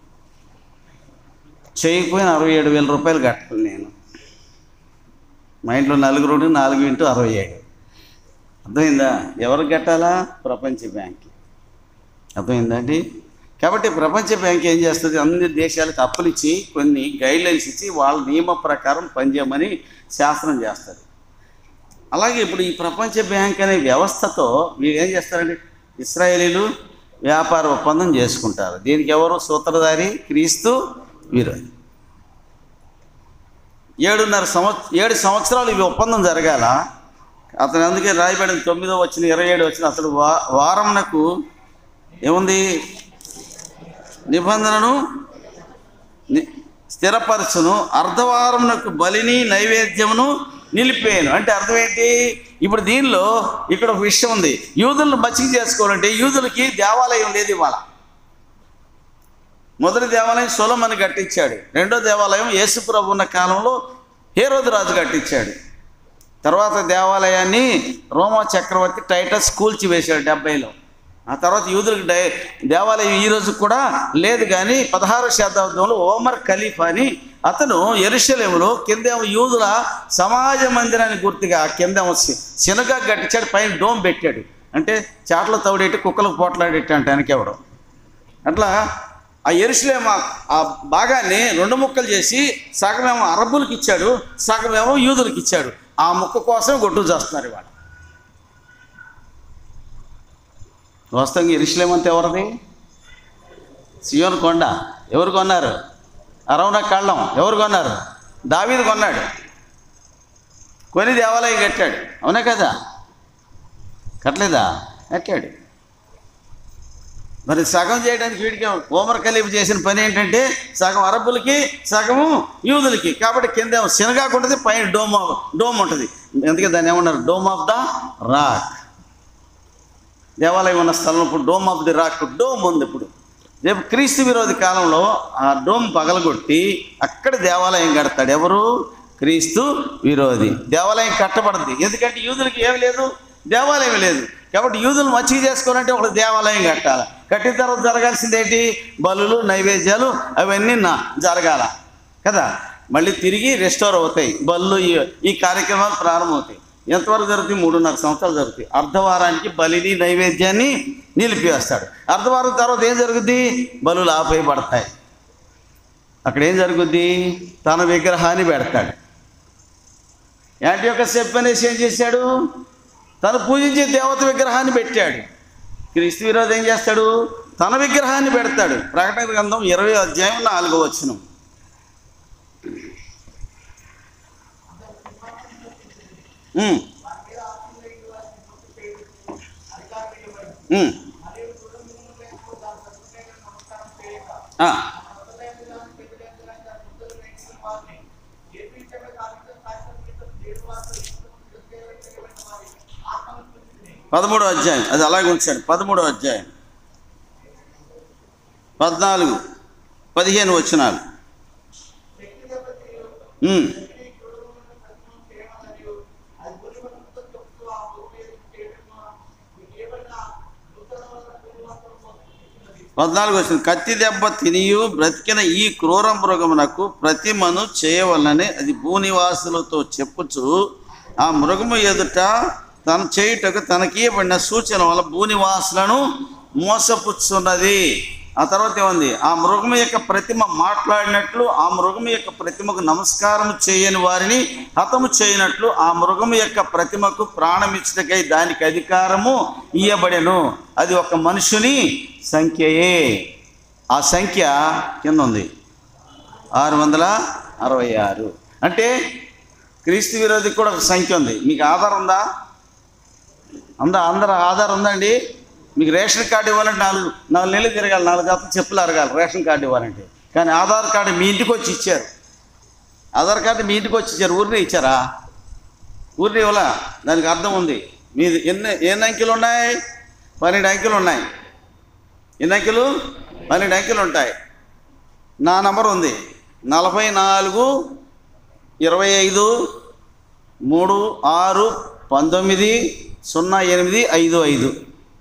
Speaker 1: చేయకపోయిన అరవై ఏడు వేల రూపాయలు కట్టాలి నేను మా ఇంట్లో నలుగురు ఉంటే నాలుగు ఇంటూ అరవై ఏడు అర్థమైందా ఎవరికి కట్టాలా ప్రపంచ బ్యాంక్ అర్థమైందండి కాబట్టి ప్రపంచ బ్యాంక్ ఏం చేస్తుంది అన్ని దేశాలకు అప్పులు ఇచ్చి కొన్ని గైడ్లైన్స్ ఇచ్చి వాళ్ళ నియమ ప్రకారం పనిచేయమని శాస్త్రం చేస్తుంది అలాగే ఇప్పుడు ఈ ప్రపంచ బ్యాంక్ అనే వ్యవస్థతో వీళ్ళు ఏం చేస్తారండి ఇస్రాయేలీలు వ్యాపార ఒప్పందం చేసుకుంటారు దీనికి ఎవరు సూత్రధారి క్రీస్తు విరోధి ఏడున్నర సంవత్స ఏడు సంవత్సరాలు ఇవి ఒప్పందం జరగాల అతను అందుకే రాయబడిన తొమ్మిదో వచ్చిన ఇరవై ఏడు వచ్చిన అతడు వా వారంనకు ఏముంది నిబంధనను ని- స్థిరపరచును అర్ధవారమునకు బలిని నైవేద్యమును నిలిపేయను అంటే అర్థం ఏంటి ఇప్పుడు దీనిలో ఇక్కడ ఒక విషయం ఉంది యూదులను మచ్చిక చేసుకోవాలంటే యూదులకి దేవాలయం లేదు ఇవాళ మొదటి దేవాలయం సొలమని కట్టించాడు రెండో దేవాలయం యేసుప్రభు ఉన్న కాలంలో హేరోదు రాజు కట్టించాడు తర్వాత దేవాలయాన్ని రోమా చక్రవర్తి టైటస్ కూల్చివేశాడు డెబ్బైలో ఆ తర్వాత యూదులకు డై దేవాలయం ఈ రోజు కూడా లేదు కానీ పదహారో శతాబ్దంలో ఓమర్ ఖలీఫా అని అతను ఎరుషలేములో కిందేమో యూదుల సమాజ మందిరాన్ని గుర్తుగా కిందేమో శనగా కట్టించాడు పైన డోమ్ పెట్టాడు అంటే చాట్ల తౌడేటి కుక్కలకు పోట్లాడేటి అంటే ఎవడో అట్లా ఆ ఎరుసలేం ఆ- ఆ భాగాన్ని రెండు ముక్కలు చేసి సగమేమో అరబ్బులకు ఇచ్చాడు సగమేమో యూదులకు ఇచ్చాడు ఆ ముక్క కోసం గొడ్డు చేస్తున్నారు ఇవాళ వాస్తవంగా ఎరుసలేం అంతా ఎవరిది సియోన్ కొండ ఎవరు కొన్నారు అరవణ కళ్ళం ఎవరు కొన్నారు దావీదు కొన్నాడు కొని దేవాలయం కట్టాడు అవునా కదా కట్టలేదా కట్టాడు మరి సగం చేయడానికి వీడికి ఓమర్ ఖలీఫ్ చేసిన పని ఏంటంటే సగం అరబ్బులకి సగము యూదులకి కాబట్టి కింద ఏమో శనగాకు ఉంటుంది పైన డోమ్ ఆఫ్- డోమ్ ఉంటుంది అందుకే దాన్ని ఏమన్నారు డోమ్ ఆఫ్ ద రాక్ దేవాలయం ఉన్న స్థలం ఇప్పుడు dome of the rock dome ఉంది ఇప్పుడు రేపు క్రీస్తు విరోధి కాలంలో ఆ డోమ్ పగలగొట్టి అక్కడ దేవాలయం కడతాడు ఎవరు క్రీస్తు విరోధి దేవాలయం కట్టబడింది ఎందుకంటే యూదులకి ఏమి లేదు దేవాలయం లేదు కాబట్టి యూదులు మంచిగా చేసుకోవాలంటే ఒక దేవాలయం కట్టాలి కట్టిన తర్వాత జరగాల్సింది ఏంటి బలులు నైవేద్యాలు అవన్నీ నా జరగాల కదా మళ్ళీ తిరిగి రెస్టోర్ అవుతాయి బళ్ళు ఈ- ఈ కార్యక్రమాలు ప్రారంభమవుతాయి ఎంతవరకు జరుగుతాయి మూడున్నర సంవత్సరాలు జరుగుతాయి అర్ధవారానికి బలిని నైవేద్యాన్ని నిలిపివేస్తాడు అర్ధవారం తర్వాత ఏం జరుగుద్ది బలులు ఆపేయబడతాయి అక్కడ ఏం జరుగుద్ది తన విగ్రహాన్ని పెడతాడు యాంటీ యొక్క సెప్ అనేసి ఏం చేశాడు తను పూజించే దేవత విగ్రహాన్ని పెట్టాడు క్రీస్తు విరోధి ఏం చేస్తాడు తన విగ్రహాన్ని పెడతాడు ప్రకటన గ్రంథం ఇరవై అధ్యాయం నాలుగో వచ్చిన పదమూడో అధ్యాయం అది అలాగే ఉంచాడు పదమూడో అధ్యాయం పద్నాలుగు పదిహేను వచనాలు ఉమ్. పద్నాలుగు వచ్చిన కత్తి దెబ్బ తినియు బ్రతికిన ఈ క్రూర మృగమునకు ప్రతిమను చేయవలనని అది భూనివాసులతో చెప్పుచు ఆ మృగము ఎదుట తన చేయుటకు తనకీయబడిన సూచన వల్ల భూనివాసులను మోసపుచ్చున్నది ఆ తర్వాత ఏముంది ఆ మృగము యొక్క ప్రతిమ మాట్లాడినట్లు ఆ మృగము యొక్క ప్రతిమకు నమస్కారం చేయని వారిని హతము చేయనట్లు ఆ మృగము యొక్క ప్రతిమకు ప్రాణమిచ్చటకై దానికి అధికారము ఇయ్యబడెను అది ఒక మనుషుని సంఖ్యయే ఆ సంఖ్య కింద ఉంది ఆరు వందల అరవై ఆరు అంటే క్రీస్తు విరోధికి కూడా ఒక సంఖ్య ఉంది మీకు ఆధార్ ఉందా అందా అందరు ఆధార్ ఉందండి మీకు రేషన్ కార్డు ఇవ్వాలంటే నాలుగు నాలుగు నెలలు తిరగాలి నాలుగు జతలు చెప్పులు అరగాలి రేషన్ కార్డు ఇవ్వాలంటే కానీ ఆధార్ కార్డు మీ ఇంటికి వచ్చి ఇచ్చారు ఆధార్ కార్డు మీ ఇంటికి వచ్చి ఇచ్చారు ఊరినే ఇచ్చారా ఊరిని ఇవ్వలా దానికి అర్థం ఉంది మీది ఎన్ని ఎన్ని అంకెలు ఉన్నాయి పన్నెండు అంకెలు ఉన్నాయి ఎన్ని అంకెలు పన్నెండు అంకెలు ఉంటాయి నా నంబర్ ఉంది నలభై నాలుగు ఇరవై ఐదు మూడు ఆరు పంతొమ్మిది సున్నా ఎనిమిది ఐదు ఐదు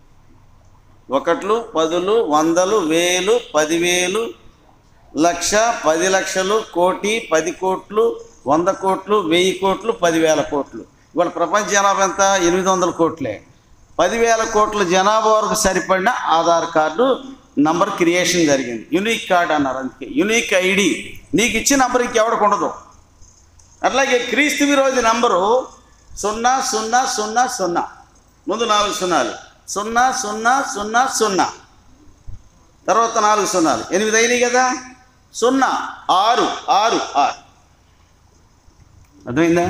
Speaker 1: ఒకట్లు పదులు వందలు వేలు పదివేలు లక్ష పది లక్షలు కోటి పది కోట్లు వంద కోట్లు వెయ్యి కోట్లు పదివేల కోట్లు ఇవాళ ప్రపంచ జనాభా ఎంత ఎనిమిది వందల కోట్లే పదివేల కోట్ల జనాభా వరకు సరిపడిన ఆధార్ కార్డు నంబర్ క్రియేషన్ జరిగింది యునిక్ కార్డ్ అన్నారు అందుకే యునిక్ ఐడి నీకు ఇచ్చిన నంబర్ ఇంకెవరికి ఉండదు అట్లాగే క్రీస్తు విరోధి నంబరు సున్నా సున్నా సున్నా సున్నా ముందు నాలుగు సున్నాలు సున్నా సున్నా సున్నా సున్నా తర్వాత నాలుగు సున్నాలు ఎనిమిది అయినాయి కదా సున్నా ఆరు ఆరు ఆరు అర్థమైందా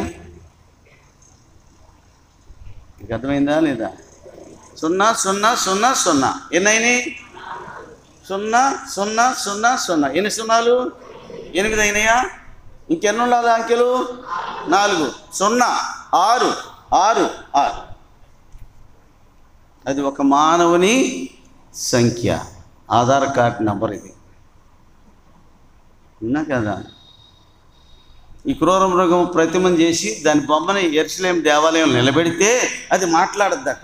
Speaker 1: మీకు అర్థమైందా లేదా సున్నా సున్నా సున్నా సున్నా ఎన్ని అయినాయి సున్నా సున్నా సున్నా సున్నా ఎన్ని సున్నాలు ఎనిమిది అయినాయా ఇంకెన్ని ఉండాలి అంకెలు నాలుగు సున్నా ఆరు ఆరు ఆరు అది ఒక మానవుని సంఖ్య ఆధార్ కార్డ్ నంబర్ ఇది విన్నా కదా ఈ క్రూర మృగం ప్రతిమను చేసి దాని బొమ్మని ఎరుసలేం దేవాలయం నిలబెడితే అది మాట్లాడద్దట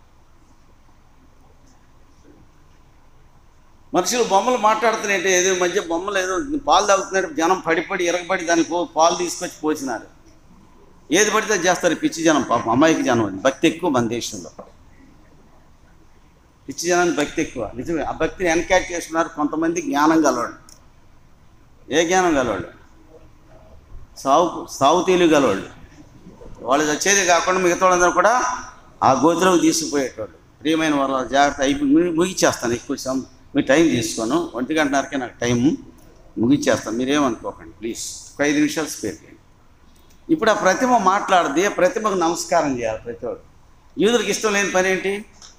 Speaker 1: మనుషులు బొమ్మలు మాట్లాడుతున్నాయంటే ఏదో ఈ మధ్య బొమ్మలు ఏదో పాలు తాగుతున్నట్టు జనం పడిపడి ఎరగబడి దానికి పో- పాలు తీసుకొచ్చి పోసినారు ఏది పడితే అది చేస్తారు ఈ పిచ్చి జనం పాపం అమాయక జనం అది భక్తి ఎక్కువ మన దేశంలో పిచ్చి జనానికి భక్తి ఎక్కువ నిజమే ఆ భక్తిని ఎన్కాట్ చేస్తున్నారు కొంతమంది జ్ఞానం గలవాడు ఏ జ్ఞానం గలవాడు సాగు సాగు తెలివి గలవాళ్ళు వాళ్ళు వచ్చేది కాకుండా మిగతా వాళ్ళందరూ కూడా ఆ గోతిలోకి తీసుకుపోయేటోళ్ళు ప్రియమైన వారు జాగ్రత్త అయిపోయి ము- ముగిచ్చేస్తాను ఎక్కువ సమ మీ టైం తీసుకోను ఒంటి గంటన్నరకే నాకు టైం ముగిచ్చేస్తాను మీరేమనుకోకండి ప్లీజ్ ఒక ఐదు నిమిషాలు స్పేర్ చేయండి ఇప్పుడు ఆ ప్రతిమ మాట్లాడితే ఆ ప్రతిమకు నమస్కారం చేయాలి ప్రతి ఒక్కరు యూదులకు ఇష్టం లేని పని ఏంటి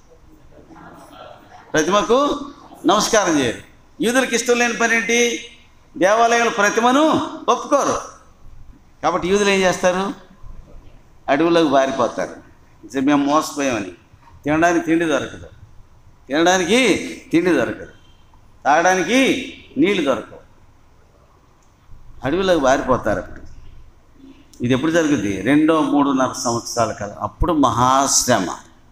Speaker 1: ప్రతిమకు నమస్కారం చేయాలి యూదులకు ఇష్టం లేని పని ఏంటి దేవాలయాల ప్రతిమను ఒప్పుకోరు కాబట్టి యూదులు ఏం చేస్తారు అడవులకు పారిపోతారు ఇది మేము మోసపోయామని తినడానికి తిండి దొరకదు తినడానికి తిండి దొరకదు తాగడానికి నీళ్లు దొరకవు అడవిలోకి పారిపోతారు అప్పుడు ఇది ఎప్పుడు జరుగుద్ది రెండో మూడున్నర సంవత్సరాల కాలం అప్పుడు మహాశ్రమ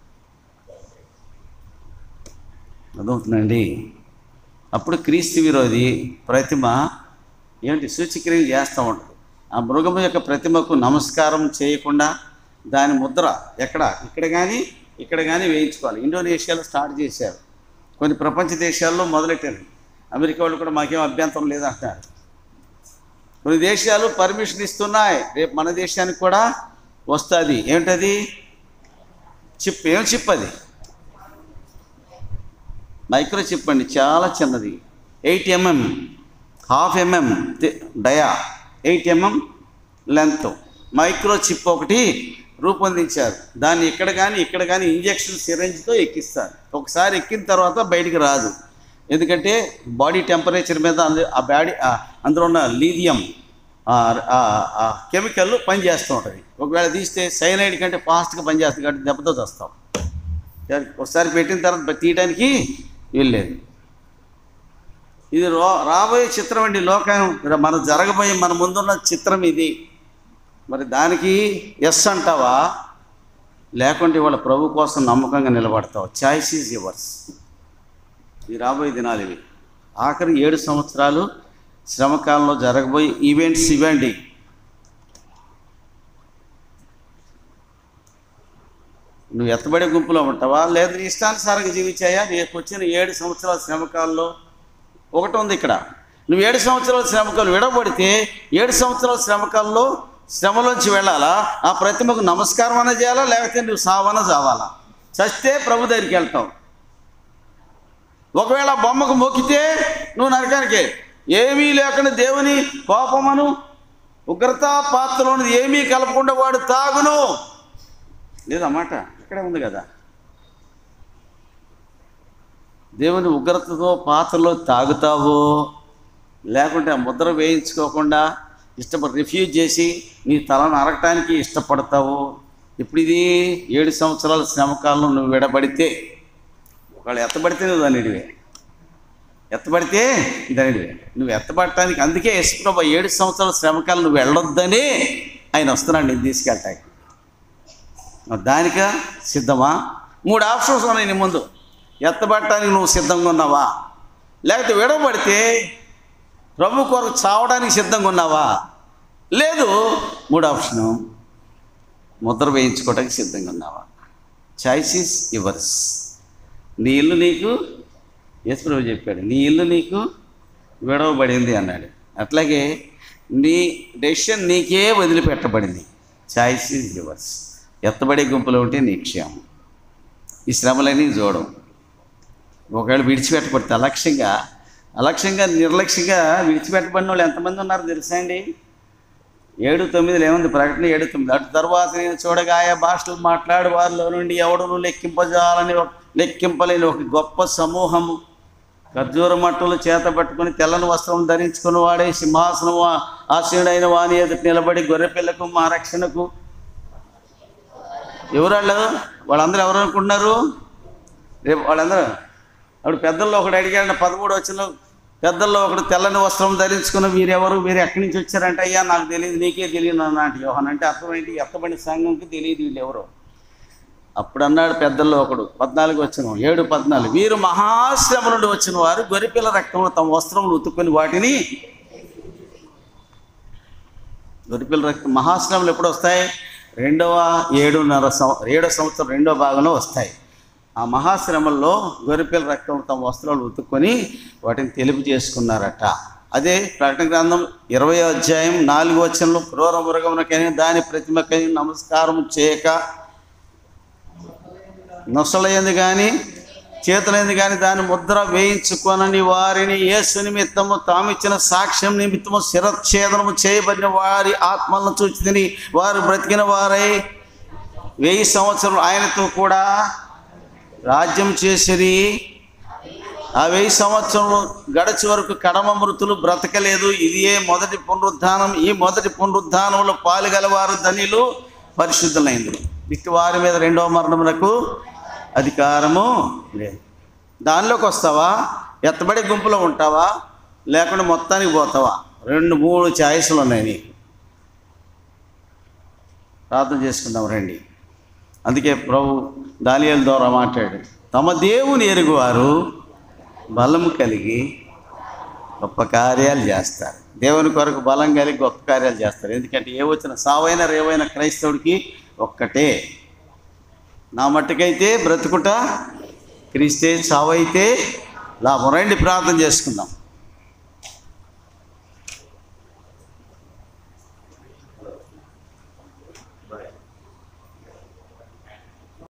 Speaker 1: అర్థమవుతుందండి అప్పుడు క్రీస్తు విరోధి ప్రతిమ ఏమిటి సూచిక్రియలు చేస్తూ ఉంటుంది ఆ మృగము యొక్క ప్రతిమకు నమస్కారం చేయకుండా దాని ముద్ర ఎక్కడ ఇక్కడ కానీ ఇక్కడ కానీ వేయించుకోవాలి ఇండోనేషియాలో స్టార్ట్ చేశారు కొన్ని ప్రపంచ దేశాల్లో మొదలెట్టారు అమెరికా వాళ్ళు కూడా మాకేం అభ్యంతరం లేదంటున్నారు కొన్ని దేశాలు పర్మిషన్ ఇస్తున్నాయి రేపు మన దేశానికి కూడా వస్తుంది ఏమిటది చిప్ ఏం చిప్ అది మైక్రో చిప్ అండి చాలా చిన్నది eight mm half mm dia eight mm length micro chip ఒకటి రూపొందించారు దాన్ని ఇక్కడ కానీ ఇక్కడ కానీ ఇంజెక్షన్ సిరంజ్తో ఎక్కిస్తారు ఒకసారి ఎక్కిన తర్వాత బయటికి రాదు ఎందుకంటే బాడీ టెంపరేచర్ మీద అందు- ఆ బాడీ ఆ- అందులో ఉన్న లీథియం కెమికల్ పనిచేస్తూ ఉంటుంది ఒకవేళ తీస్తే సైనైడ్ కంటే ఫాస్ట్గా పనిచేస్తుంది కాబట్టి దెబ్బతో వస్తాం ఒకసారి పెట్టిన తర్వాత తీయడానికి వీల్లేదు ఇది రో రాబోయే చిత్రం అండి లోకం మన జరగబోయే మన ముందున్న చిత్రం ఇది మరి దానికి ఎస్ అంటావా లేకుంటే వాళ్ళ ప్రభు కోసం నమ్మకంగా నిలబడతావు చాయిస్ ఈజ్ యువర్స్ ఈ రాబోయే దినాలు ఇవి ఆఖరి ఏడు సంవత్సరాలు శ్రమకాలంలో జరగబోయే ఈవెంట్స్ ఇవ్వండి నువ్వు ఎత్తబడే గుంపులో ఉంటావా లేదా నీ ఇష్టానుసారంగా జీవించాయా నీకు వచ్చిన ఏడు సంవత్సరాల శ్రమకాలంలో ఒకటి ఉంది ఇక్కడ నువ్వు ఏడు సంవత్సరాల శ్రమకాలు విడబడితే ఏడు సంవత్సరాల శ్రమకాలంలో శ్రమలోంచి వెళ్ళాలా ఆ ప్రతిమకు నమస్కారం అన్న చేయాలా లేకపోతే నువ్వు సావన చావాలా చస్తే ప్రభు దగ్గరికి వెళ్తావు ఒకవేళ బొమ్మకు మొక్కితే నువ్వు నరకానికే ఏమీ లేకుండా దేవుని కోపమను ఉగ్రత పాత్రలోని ఏమీ కలపకుండా వాడు తాగును లేదన్నమాట ఇక్కడే ఉంది కదా దేవుని ఉగ్రతతో పాత్రలో తాగుతావో లేకుంటే ఆ ముద్ర వేయించుకోకుండా ఇష్టపడి రిఫ్యూజ్ చేసి నీ తలను అరగటానికి ఇష్టపడతావు ఇప్పుడు ఇది ఏడు సంవత్సరాల శ్రమకాలంలో నువ్వు విడబడితే ఒకవేళ ఎత్తబడితే నువ్వు దానిడివే ఎత్తబడితే దానిడివే నువ్వు ఎత్తబడటానికి అందుకే యశ్ప్రభ ఏడు సంవత్సరాల శ్రమకాలం నువ్వు వెళ్ళొద్దని ఆయన వస్తున్నాడు నేను తీసుకెళ్ళటానికి దానిక సిద్ధమా మూడు ఆప్షన్స్ ఉన్నాయి నీ ముందు ఎత్తబడటానికి నువ్వు సిద్ధంగా ఉన్నావా లేకపోతే విడవబడితే ప్రభు కొరకు చావడానికి సిద్ధంగా ఉన్నావా లేదు మూడు ఆప్షను ముద్ర వేయించుకోవడానికి సిద్ధంగా ఉన్నావా చాయిస్ ఈస్ యువర్స్ నీ ఇల్లు నీకు యేసుప్రభు చెప్పాడు నీ ఇల్లు నీకు విడవబడింది అన్నాడు అట్లాగే నీ డెసిషన్ నీకే వదిలిపెట్టబడింది చాయిస్ ఈజ్ యువర్స్ ఎత్తబడే గుంపులో ఉంటే నీ క్షేమం ఈ శ్రమలన్నీ చూడడం ఒకవేళ విడిచిపెట్టబడితే అలక్ష్యంగా అలక్ష్యంగా నిర్లక్ష్యంగా విడిచిపెట్టబడిన వాళ్ళు ఎంతమంది ఉన్నారు తెలుసా అండి ఏడు తొమ్మిదిలో ఏముంది ప్రకటన ఏడు తొమ్మిది అటు తర్వాత నేను చూడగా ఆయా భాషలు మాట్లాడు వారిలో నుండి ఎవడును లెక్కింపజాలని ఒక లెక్కింపలేని ఒక గొప్ప సమూహము ఖర్జూర మట్టలు చేత పట్టుకుని తెల్లని వస్త్రం ధరించుకుని వాడే సింహాసనం ఆశీనుడైన వాని ఎదుటి నిలబడి గొర్రెపిల్లకు మా రక్షణకు ఎవరు వాళ్ళు వాళ్ళందరూ ఎవరు అనుకుంటున్నారు రేపు వాళ్ళందరూ అప్పుడు పెద్దల్లో ఒకడు అడిగాడు పదమూడు వచ్చిన పెద్దల్లో ఒకడు తెల్లని వస్త్రం ధరించుకుని వీరెవరు వీరు ఎక్కడి నుంచి వచ్చారంటే అయ్యా నాకు తెలియదు నీకే తెలియదు అన్నట్టు యోహన్ అంటే అర్థమైంది ఎత్తబడిన సంఘంకి తెలియదు వీళ్ళు ఎవరు అప్పుడు అన్నాడు పెద్దల్లో ఒకడు పద్నాలుగు వచ్చిన ఏడు పద్నాలుగు వీరు మహాశ్రమ నుండి వచ్చిన వారు గొరిపిల్ల రక్తంలో తమ వస్త్రములు ఉతుక్కొని వాటిని గొరిపిల్ల రక్తం మహాశ్రమలు ఎప్పుడు వస్తాయి రెండవ ఏడున్నర సం ఏడో సంవత్సరం రెండో భాగంలో వస్తాయి ఆ మహాశ్రమల్లో గొరిపిల్ల రక్తం తమ వస్త్రాలు ఉతుక్కొని వాటిని తెలుపు చేసుకున్నారట అదే ప్రకటన గ్రంథం ఇరవై అధ్యాయం నాలుగు వచనంలో క్రూర మృగమునకైనా దాని ప్రతిమకై నమస్కారం చేయక నొసలైంది కానీ చేతులైంది కానీ దాని ముద్ర వేయించుకొనని వారిని యేసు నిమిత్తము తామిచ్చిన సాక్ష్యం నిమిత్తము శిరఛేదనము చేయబడిన వారి ఆత్మలను చూచి వారు బ్రతికిన వారై వెయ్యి సంవత్సరం ఆయనతో కూడా రాజ్యం చేసిరి ఆ వెయ్యి సంవత్సరం గడిచి వరకు కడమ మృతులు బ్రతకలేదు ఇదియే మొదటి పునరుద్ధానం ఈ మొదటి పునరుద్ధానంలో పాలుగలవారు ధనిలు పరిశుద్ధులైంది ఇటు వారి మీద రెండవ మరణమునకు అధికారము లేదు దానిలోకి వస్తావా ఎత్తబడి గుంపులో ఉంటావా లేకుండా మొత్తానికి పోతావా రెండు మూడు ఛాయిస్లు ఉన్నాయి నీకు ప్రార్థన చేసుకుందాం రండి అందుకే ప్రభు దానియల ద్వారా మాట్లాడు తమ దేవుని ఎరుగువారు బలము కలిగి గొప్ప కార్యాలు చేస్తారు దేవుని కొరకు బలం కలిగి గొప్ప కార్యాలు చేస్తారు ఎందుకంటే ఏ వచ్చిన సావైన రేవైన క్రైస్తవుడికి ఒక్కటే నా మట్టుకైతే బ్రతుకుట క్రీస్తే సావైతే లాభం రండి ప్రార్థన చేసుకుందాం